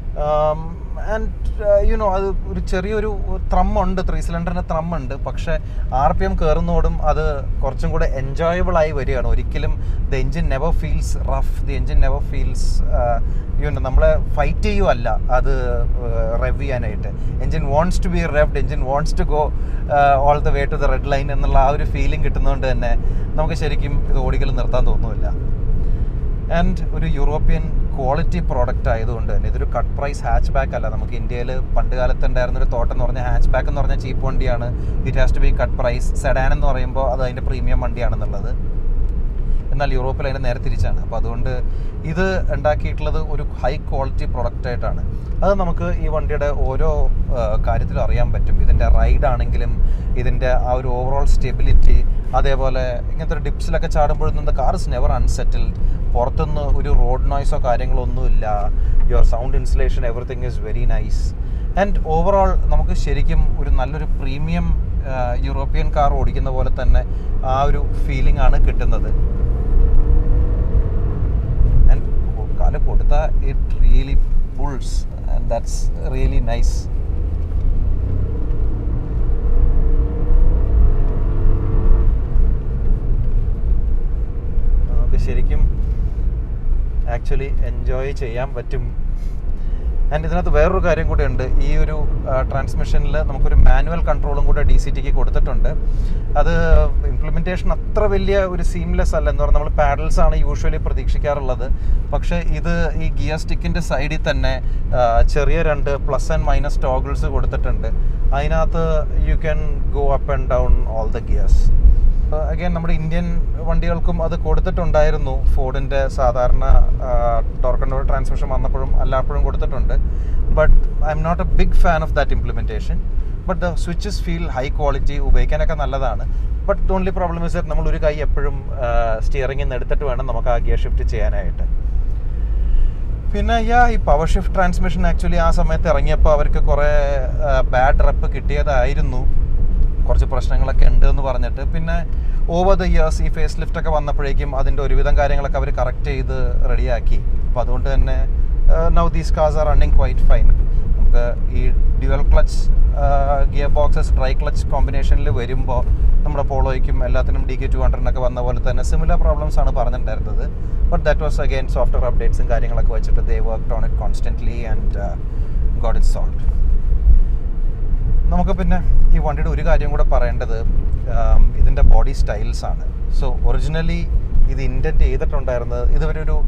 A: ആൻഡ് യുനോ അത് ഒരു ചെറിയൊരു ത്രമ്മുണ്ട് ത്രീ സിലിണ്ടറിന് ത്രമ്മുണ്ട് പക്ഷേ ആർ പി എം കയറുന്നതോടും അത് കുറച്ചും കൂടെ എൻജോയബിൾ ആയി വരികയാണ് ഒരിക്കലും the engine never feels rough the engine never feels you know നമ്മളെ ഫൈറ്റ് ചെയ്യുമല്ല അത് റെവ് ചെയ്യാനായിട്ട് engine wants to be revved engine wants to go all the way to the red line എന്നുള്ള ആ ഒരു ഫീലിംഗ് കിട്ടുന്നതുകൊണ്ട് തന്നെ നമുക്ക് ശരിക്കും ഇത് ഓടിക്കൽ നിർത്താൻ തോന്നുന്നില്ല ആൻഡ് ഒരു യൂറോപ്യൻ ക്വാളിറ്റി പ്രോഡക്റ്റ് ആയതുകൊണ്ട് തന്നെ ഇതൊരു കട്ട് പ്രൈസ് ഹാച്ച് ബാക്ക് അല്ല നമുക്ക് ഇന്ത്യയിൽ പണ്ട് കാലത്ത് ഉണ്ടായിരുന്ന ഒരു തോട്ടം എന്ന് പറഞ്ഞാൽ ഹാച്ച് ബാക്ക് എന്ന് പറഞ്ഞാൽ ചീപ്പ് വണ്ടിയാണ് it has to be cut price sedan എന്ന് പറയുമ്പോൾ അത് അതിൻ്റെ പ്രീമിയം വണ്ടിയാണെന്നുള്ളത് എന്നാൽ യൂറോപ്പിൽ അതിന് നേരെ തിരിച്ചാണ് അപ്പോൾ അതുകൊണ്ട് ഇത് ഉണ്ടാക്കിയിട്ടുള്ളത് ഒരു ഹൈ ക്വാളിറ്റി പ്രൊഡക്റ്റ് ആയിട്ടാണ് അത് നമുക്ക് ഈ വണ്ടിയുടെ ഓരോ ആ, കാര്യത്തിലും അറിയാൻ പറ്റും ഇതിൻ്റെ റൈഡ് ആണെങ്കിലും ഇതിൻ്റെ ആ ഒരു ഓവറോൾ സ്റ്റെബിലിറ്റി അതേപോലെ ഇങ്ങനത്തെ ഒരു ഡിപ്സിലൊക്കെ ചാടുമ്പോഴൊന്നും the car is never unsettled പുറത്തുനിന്ന് ഒരു റോഡ് നോയ്സോ കാര്യങ്ങളോ ഒന്നുമില്ല your sound insulation everything is very nice and overall നമുക്ക് ശരിക്കും ഒരു നല്ലൊരു പ്രീമിയം യൂറോപ്യൻ കാർ ഓടിക്കുന്ന പോലെ തന്നെ ആ ഒരു ഫീലിംഗ് ആണ് കിട്ടുന്നത് ആൻഡ് കാല് കൊടുത്ത it really pulls and that's really nice നമുക്ക് ശരിക്കും ആക്ച്വലി എൻജോയ് ചെയ്യാൻ പറ്റും ആൻഡ് ഇതിനകത്ത് വേറൊരു കാര്യം കൂടെ ഉണ്ട് ഈ ഒരു ട്രാൻസ്മിഷനിൽ നമുക്കൊരു മാനുവൽ കൺട്രോളും കൂടെ ഡി സി ടിക്ക് കൊടുത്തിട്ടുണ്ട് അത് ഇംപ്ലിമെൻറ്റേഷൻ അത്ര വലിയ ഒരു സീംലെസ് അല്ല എന്ന് പറഞ്ഞാൽ നമ്മൾ പാഡൽസ് ആണ് യൂഷ്വലി പ്രതീക്ഷിക്കാറുള്ളത് പക്ഷേ ഇത് ഈ ഗിയർ സ്റ്റിക്കിൻ്റെ സൈഡിൽ തന്നെ ആ, ചെറിയ രണ്ട് പ്ലസ് ആൻഡ് മൈനസ് ടോഗിൾസ് കൊടുത്തിട്ടുണ്ട് അതിനകത്ത് you can go up and down all the gears again നമ്മുടെ ഇന്ത്യൻ വണ്ടികൾക്കും അത് കൊടുത്തിട്ടുണ്ടായിരുന്നു ഫോർഡിൻ്റെ സാധാരണ ടോർക്ക് കൺട്രോൾ ട്രാൻസ്മിഷൻ വന്നപ്പോഴും എല്ലാപ്പോഴും കൊടുത്തിട്ടുണ്ട് but I'm not a big fan of that implementation but the switches feel high quality ഉപയോഗിക്കാനൊക്കെ നല്ലതാണ് ബട്ട് ഓൺലി പ്രോബ്ലം ഇസ് നമ്മൾ ഒരു കൈ എപ്പോഴും സ്റ്റിയറിംഗിൽ നിന്ന് എടുത്തിട്ട് വേണം നമുക്ക് ആ ഗിയർ ഷിഫ്റ്റ് ചെയ്യാനായിട്ട് പിന്നെ യാ ഈ പവർ ഷിഫ്റ്റ് ട്രാൻസ്മിഷൻ ആക്ച്വലി ആ സമയത്ത് ഇറങ്ങിയപ്പോൾ അവർക്ക് കുറേ ബാഡ് റെപ്പ് കിട്ടിയതായിരുന്നു കുറച്ച് പ്രശ്നങ്ങളൊക്കെ ഉണ്ട് എന്ന് പറഞ്ഞിട്ട് പിന്നെ ഓവർ ദ ഇയേഴ്സ് ഈ ഫേസ് ലിഫ്റ്റ് ഒക്കെ വന്നപ്പോഴേക്കും അതിൻ്റെ ഒരുവിധം കാര്യങ്ങളൊക്കെ അവർ കറക്റ്റ് ചെയ്ത് റെഡിയാക്കി അപ്പോൾ അതുകൊണ്ട് തന്നെ now these cars are running quite fine നമുക്ക് ഈ dual clutch gearboxes dry clutch കോമ്പിനേഷനിൽ വരുമ്പോൾ നമ്മുടെ പോളോയ്ക്കും എല്ലാത്തിനും ഡി കെ ടു ഹൺഡ്രഡിനൊക്കെ വന്ന പോലെ തന്നെ സിമിലർ പ്രോബ്ലംസ് ആണ് പറഞ്ഞിട്ടുണ്ടായിരുന്നത് but that was again software അപ്ഡേറ്റ്സും കാര്യങ്ങളൊക്കെ വെച്ചിട്ട് they work on it constantly and got it solve നമുക്ക് പിന്നെ ഈ വണ്ടിയുടെ ഒരു കാര്യം കൂടെ പറയേണ്ടത് ഇതിൻ്റെ ബോഡി സ്റ്റൈൽസ് ആണ് സോ ഒറിജിനലി ഇത് ഇൻറ്റൻറ്റ് ചെയ്തിട്ടുണ്ടായിരുന്നത് ഇതുവരെ ഒരു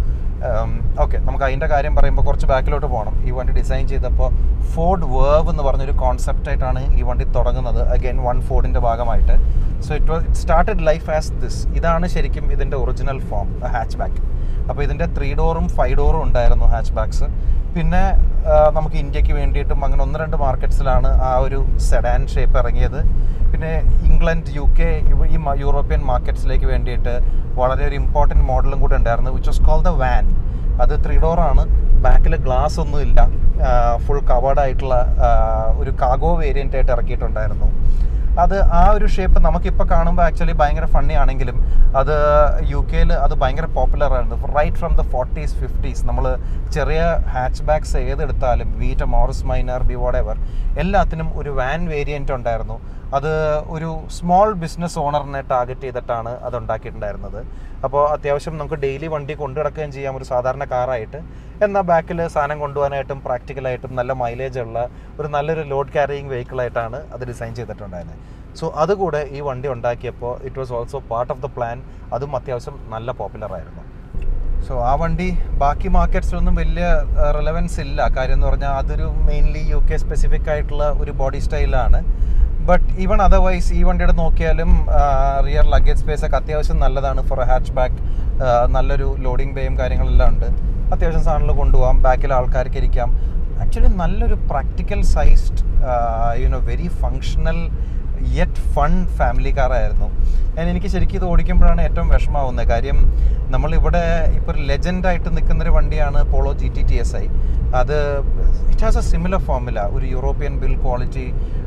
A: ഓക്കെ നമുക്ക് അതിൻ്റെ കാര്യം പറയുമ്പോൾ കുറച്ച് ബാക്കിലോട്ട് പോകണം ഈ വണ്ടി ഡിസൈൻ ചെയ്തപ്പോൾ ഫോർഡ് വേർവ് എന്ന് പറഞ്ഞൊരു കോൺസെപ്റ്റായിട്ടാണ് ഈ വണ്ടി തുടങ്ങുന്നത് അഗൈൻ വൺ ഫോർഡിൻ്റെ ഭാഗമായിട്ട് so it was it started life as this ഇതാണ് ശരിക്കും ഇതിൻ്റെ ഒറിജിനൽ ഫോം ഹാച്ച് ബാക്ക് അപ്പോൾ ഇതിൻ്റെ ത്രീ ഡോറും ഫൈവ് ഡോറും ഉണ്ടായിരുന്നു ഹാച്ച് ബാക്സ് പിന്നെ നമുക്ക് ഇന്ത്യക്ക് വേണ്ടിയിട്ടും അങ്ങനെ ഒന്ന് രണ്ട് മാർക്കറ്റ്സിലാണ് ആ ഒരു സെഡാൻ ഷേപ്പ് ഇറങ്ങിയത് പിന്നെ ഇംഗ്ലണ്ട് യു കെ ഈ യൂറോപ്യൻ മാർക്കറ്റ്സിലേക്ക് വേണ്ടിയിട്ട് വളരെ ഒരു ഇമ്പോർട്ടൻറ്റ് മോഡലും കൂടെ ഉണ്ടായിരുന്നു which was call the van അത് ത്രീ ഡോറാണ് ബാക്കിൽ ഗ്ലാസ് ഒന്നും ഇല്ല ഫുൾ കവേർഡ് ആയിട്ടുള്ള ഒരു കാഗോ വേരിയൻ്റ് ആയിട്ട് ഇറക്കിയിട്ടുണ്ടായിരുന്നു അത് ആ ഒരു ഷേപ്പ് നമുക്കിപ്പോൾ കാണുമ്പോൾ ആക്ച്വലി ഭയങ്കര ഫണ്ണി ആണെങ്കിലും അത് യു കെയിൽ അത് ഭയങ്കര പോപ്പുലർ ആയിരുന്നു right from the forties fifties നമ്മൾ ചെറിയ ഹാച്ച് ബാക്സ് ഏതെടുത്താലും വീറ്റ മോറിസ് മൈനർ ബി വോട്ട് എവർ എല്ലാത്തിനും ഒരു വാൻ വേരിയൻ്റ് ഉണ്ടായിരുന്നു അത് ഒരു സ്മോൾ ബിസിനസ് ഓണറിനെ ടാർഗറ്റ് ചെയ്തിട്ടാണ് അത് ഉണ്ടാക്കിയിട്ടുണ്ടായിരുന്നത് അപ്പോൾ അത്യാവശ്യം നമുക്ക് ഡെയിലി വണ്ടി കൊണ്ടു നടക്കുകയും ചെയ്യാം ഒരു സാധാരണ കാറായിട്ട് എന്നാൽ ബാക്കിൽ സാധനം കൊണ്ടുപോകാനായിട്ടും പ്രാക്ടിക്കലായിട്ടും നല്ല മൈലേജ് ഉള്ള ഒരു നല്ലൊരു ലോഡ് ക്യാരിയിങ് വെഹിക്കിളായിട്ടാണ് അത് ഡിസൈൻ ചെയ്തിട്ടുണ്ടായിരുന്നത് സോ അതുകൂടെ ഈ വണ്ടി ഉണ്ടാക്കിയപ്പോൾ it was also part of the plan അതും അത്യാവശ്യം നല്ല പോപ്പുലർ ആയിരുന്നു സോ ആ വണ്ടി ബാക്കി മാർക്കറ്റ്സിലൊന്നും വലിയ റിലവൻസ് ഇല്ല കാര്യം എന്ന് പറഞ്ഞാൽ അതൊരു മെയിൻലി യു കെ സ്പെസിഫിക് ആയിട്ടുള്ള ഒരു ബോഡി സ്റ്റൈലാണ് ബട്ട് ഈവൺ അതർവൈസ് ഈ വണ്ടിയുടെ നോക്കിയാലും റിയർ ലഗേജ് സ്പേസ് ഒക്കെ അത്യാവശ്യം നല്ലതാണ് ഫോർ എ ഹാച്ച് ബാക്ക് നല്ലൊരു ലോഡിംഗ് ബേയും കാര്യങ്ങളെല്ലാം ഉണ്ട് അത്യാവശ്യം സാധനങ്ങൾ കൊണ്ടുപോകാം ബാക്കിൽ ആൾക്കാർക്ക് ഇരിക്കാം ആക്ച്വലി നല്ലൊരു practical sized you know very functional yet fun family കാറായിരുന്നു ഞാൻ എനിക്ക് ശരിക്കും ഇത് ഓടിക്കുമ്പോഴാണ് ഏറ്റവും വിഷമാവുന്നത് കാര്യം നമ്മളിവിടെ ഇപ്പോൾ ഒരു ലെജൻഡായിട്ട് നിൽക്കുന്നൊരു വണ്ടിയാണ് Polo G T T S I അത് it has a similar formula ഒരു യൂറോപ്യൻ ബിൽ ക്വാളിറ്റി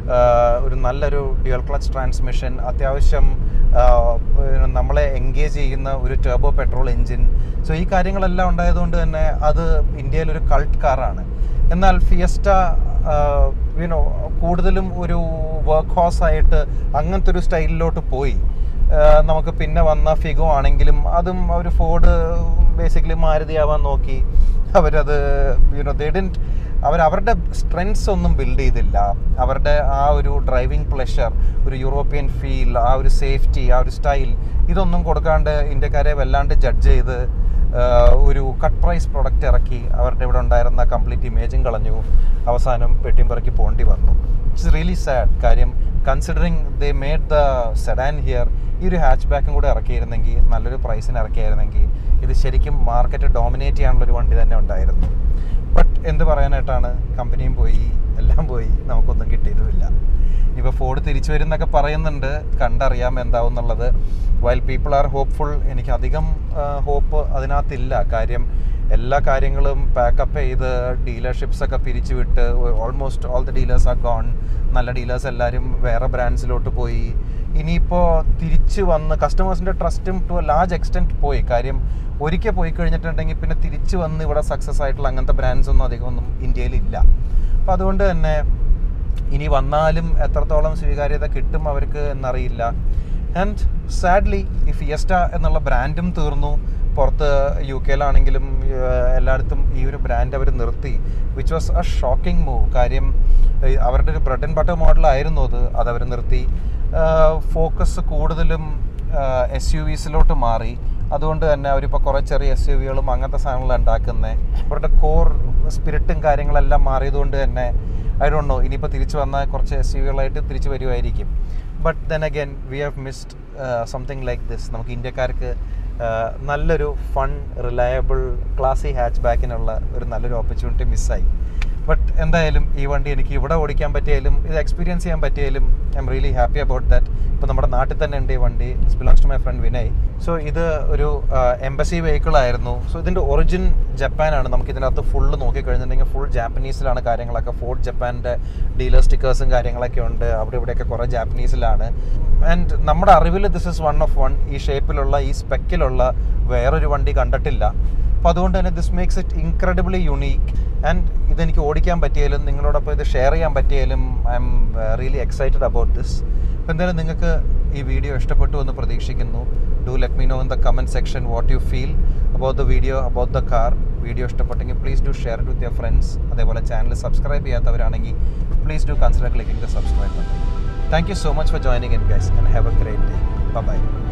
A: ഒരു നല്ലൊരു ഡ്യുവൽ ക്ലച്ച് ട്രാൻസ്മിഷൻ അത്യാവശ്യം നമ്മളെ എൻഗേജ് ചെയ്യുന്ന ഒരു ടേബോ പെട്രോൾ എൻജിൻ സോ ഈ കാര്യങ്ങളെല്ലാം ഉണ്ടായതുകൊണ്ട് തന്നെ അത് ഇന്ത്യയിൽ ഒരു കൾട്ട് കാറാണ് എന്നാൽ ഫിയസ്റ്റ യുനോ കൂടുതലും ഒരു വർക്ക് ഹോസ് ആയിട്ട് അങ്ങനത്തെ ഒരു സ്റ്റൈലിലോട്ട് പോയി നമുക്ക് പിന്നെ വന്ന ഫിഗോ ആണെങ്കിലും അതും ഒരു ഫോർഡ് ബേസിക്കലി മാരുതിയാവാൻ നോക്കി അവരത് യുനോ ദേ ഡിൻറ്റ് അവർ അവരുടെ സ്ട്രെങ്സ് ഒന്നും ബിൽഡ് ചെയ്തില്ല അവരുടെ ആ ഒരു ഡ്രൈവിംഗ് പ്ലഷർ ഒരു യൂറോപ്യൻ ഫീൽ ആ ഒരു സേഫ്റ്റി ആ ഒരു സ്റ്റൈൽ ഇതൊന്നും കൊടുക്കാണ്ട് ഇന്ത്യക്കാരെ വല്ലാണ്ട് ജഡ്ജ് ചെയ്ത് ഒരു കട്ട് പ്രൈസ് പ്രൊഡക്റ്റ് ഇറക്കി അവരുടെ ഇവിടെ ഉണ്ടായിരുന്ന കംപ്ലീറ്റ് ഇമേജും കളഞ്ഞു അവസാനം പെട്ടിയും പെറുക്കി പോണ്ടി വന്നു ഇറ്റ്സ് റിയലി സാഡ് കാര്യം considering they made the sedan here ഈ ഒരു ഹാച്ച് ബാക്കും കൂടെ ഇറക്കിയിരുന്നെങ്കിൽ നല്ലൊരു പ്രൈസിന് ഇറക്കിയായിരുന്നെങ്കിൽ ഇത് ശരിക്കും മാർക്കറ്റ് ഡോമിനേറ്റ് ചെയ്യാനുള്ള ഒരു വണ്ടി തന്നെ ഉണ്ടായിരുന്നു ബട്ട് എന്ത് പറയാനായിട്ടാണ് കമ്പനിയും പോയി എല്ലാം പോയി നമുക്കൊന്നും കിട്ടിയതുമില്ല ഇപ്പോൾ ഫോർഡ് തിരിച്ചു വരുന്നൊക്കെ പറയുന്നുണ്ട് കണ്ടറിയാം എന്താവും എന്നുള്ളത് വൈൽ പീപ്പിൾ ആർ ഹോപ്പ്ഫുൾ എനിക്ക് അധികം ഹോപ്പ് അതിനകത്തില്ല കാര്യം എല്ലാ കാര്യങ്ങളും പാക്കപ്പ് ചെയ്ത് ഡീലർഷിപ്സ് ഒക്കെ പിരിച്ചുവിട്ട് almost all the dealers are gone നല്ല ഡീലേഴ്സ് എല്ലാവരും വേറെ ബ്രാൻഡ്സിലോട്ട് പോയി ഇനിയിപ്പോൾ തിരിച്ച് വന്ന് കസ്റ്റമേഴ്സിൻ്റെ ട്രസ്റ്റും ടു എ ലാർജ് എക്സ്റ്റെൻറ്റ് പോയി കാര്യം ഒരിക്കൽ പോയി കഴിഞ്ഞിട്ടുണ്ടെങ്കിൽ പിന്നെ തിരിച്ച് വന്ന് ഇവിടെ സക്സസ് ആയിട്ടുള്ള അങ്ങനത്തെ ബ്രാൻഡ്സ് ഒന്നും അധികമൊന്നും ഇന്ത്യയിലില്ല അപ്പോൾ അതുകൊണ്ട് തന്നെ ഇനി വന്നാലും എത്രത്തോളം സ്വീകാര്യത കിട്ടും അവർക്ക് എന്നറിയില്ല ആൻഡ് സാഡ്ലി ഈ ഫിയസ്റ്റ എന്നുള്ള ബ്രാൻഡും തീർന്നു പുറത്ത് യു കെയിലാണെങ്കിലും എല്ലായിടത്തും ഈ ഒരു ബ്രാൻഡ് അവർ നിർത്തി which was a shocking move കാര്യം അവരുടെ ഒരു ബ്രെഡ് ആൻഡ് ബട്ടർ മോഡലായിരുന്നു അത് അതവർ നിർത്തി ഫോക്കസ് കൂടുതലും എസ് യു വിസിലോട്ട് മാറി അതുകൊണ്ട് തന്നെ അവരിപ്പോൾ കുറേ ചെറിയ എസ് യു വികളും അങ്ങനത്തെ സാധനങ്ങൾ ഉണ്ടാക്കുന്നത് അവരുടെ കോർ സ്പിരിറ്റും കാര്യങ്ങളെല്ലാം മാറിയതുകൊണ്ട് തന്നെ ഐ ഡോണ്ട് നോ ഇനിയിപ്പോൾ തിരിച്ചു വന്നാൽ കുറച്ച് എസ് യുകളായിട്ട് തിരിച്ചു വരുമായിരിക്കും but then again we have missed something like this നമുക്ക് ഇന്ത്യക്കാർക്ക് uh, നല്ലൊരു ഫൺ റിലയബിൾ ക്ലാസി ഹാച്ച് ബാക്കിനുള്ള ഒരു നല്ലൊരു ഓപ്പർച്യൂണിറ്റി മിസ്സായി ബട്ട് എന്തായാലും ഈ വണ്ടി എനിക്ക് ഇവിടെ ഓടിക്കാൻ പറ്റിയാലും ഇത് എക്സ്പീരിയൻസ് ചെയ്യാൻ പറ്റിയാലും I'm really happy about that ഇപ്പോൾ നമ്മുടെ നാട്ടിൽ തന്നെ ഉണ്ട് ഈ വണ്ടി it's belongs to my friend Vinay so ഇത് ഒരു എംബസി വെഹിക്കിൾ ആയിരുന്നു സോ ഇതിൻ്റെ ഒറിജിൻ ജപ്പാനാണ് നമുക്ക് ഇതിനകത്ത് ഫുള്ള് നോക്കിക്കഴിഞ്ഞിട്ടുണ്ടെങ്കിൽ ഫുൾ ജാപ്പനീസിലാണ് കാര്യങ്ങളൊക്കെ ഫോർട്ട് ജപ്പാൻ്റെ ഡീലർ സ്റ്റിക്കേഴ്സും കാര്യങ്ങളൊക്കെ ഉണ്ട് അവിടെ ഇവിടെയൊക്കെ കുറേ ജാപ്പനീസിലാണ് ആൻഡ് നമ്മുടെ അറിവിൽ this is one of one ഈ ഷേപ്പിലുള്ള ഈ സ്പെക്കിലുള്ള വേറൊരു വണ്ടി കണ്ടിട്ടില്ല അപ്പോൾ അതുകൊണ്ട് തന്നെ this makes it incredibly unique and ഇതെനിക്ക് ഓടിക്കാൻ പറ്റിയാലും നിങ്ങളോടൊപ്പം ഇത് ഷെയർ ചെയ്യാൻ പറ്റിയാലും I'm really excited about this അപ്പോൾ എന്തായാലും നിങ്ങൾക്ക് ഈ വീഡിയോ ഇഷ്ടപ്പെട്ടു എന്ന് പ്രതീക്ഷിക്കുന്നു do let me know in the comment section what you feel about the video about the car video ഇഷ്ടപ്പെട്ടെങ്കിൽ please do share it with your friends അതേപോലെ ചാനൽ സബ്സ്ക്രൈബ് ചെയ്യാത്തവരാണെങ്കിൽ please do consider clicking the subscribe button thank you so much for joining in guys and have a great day by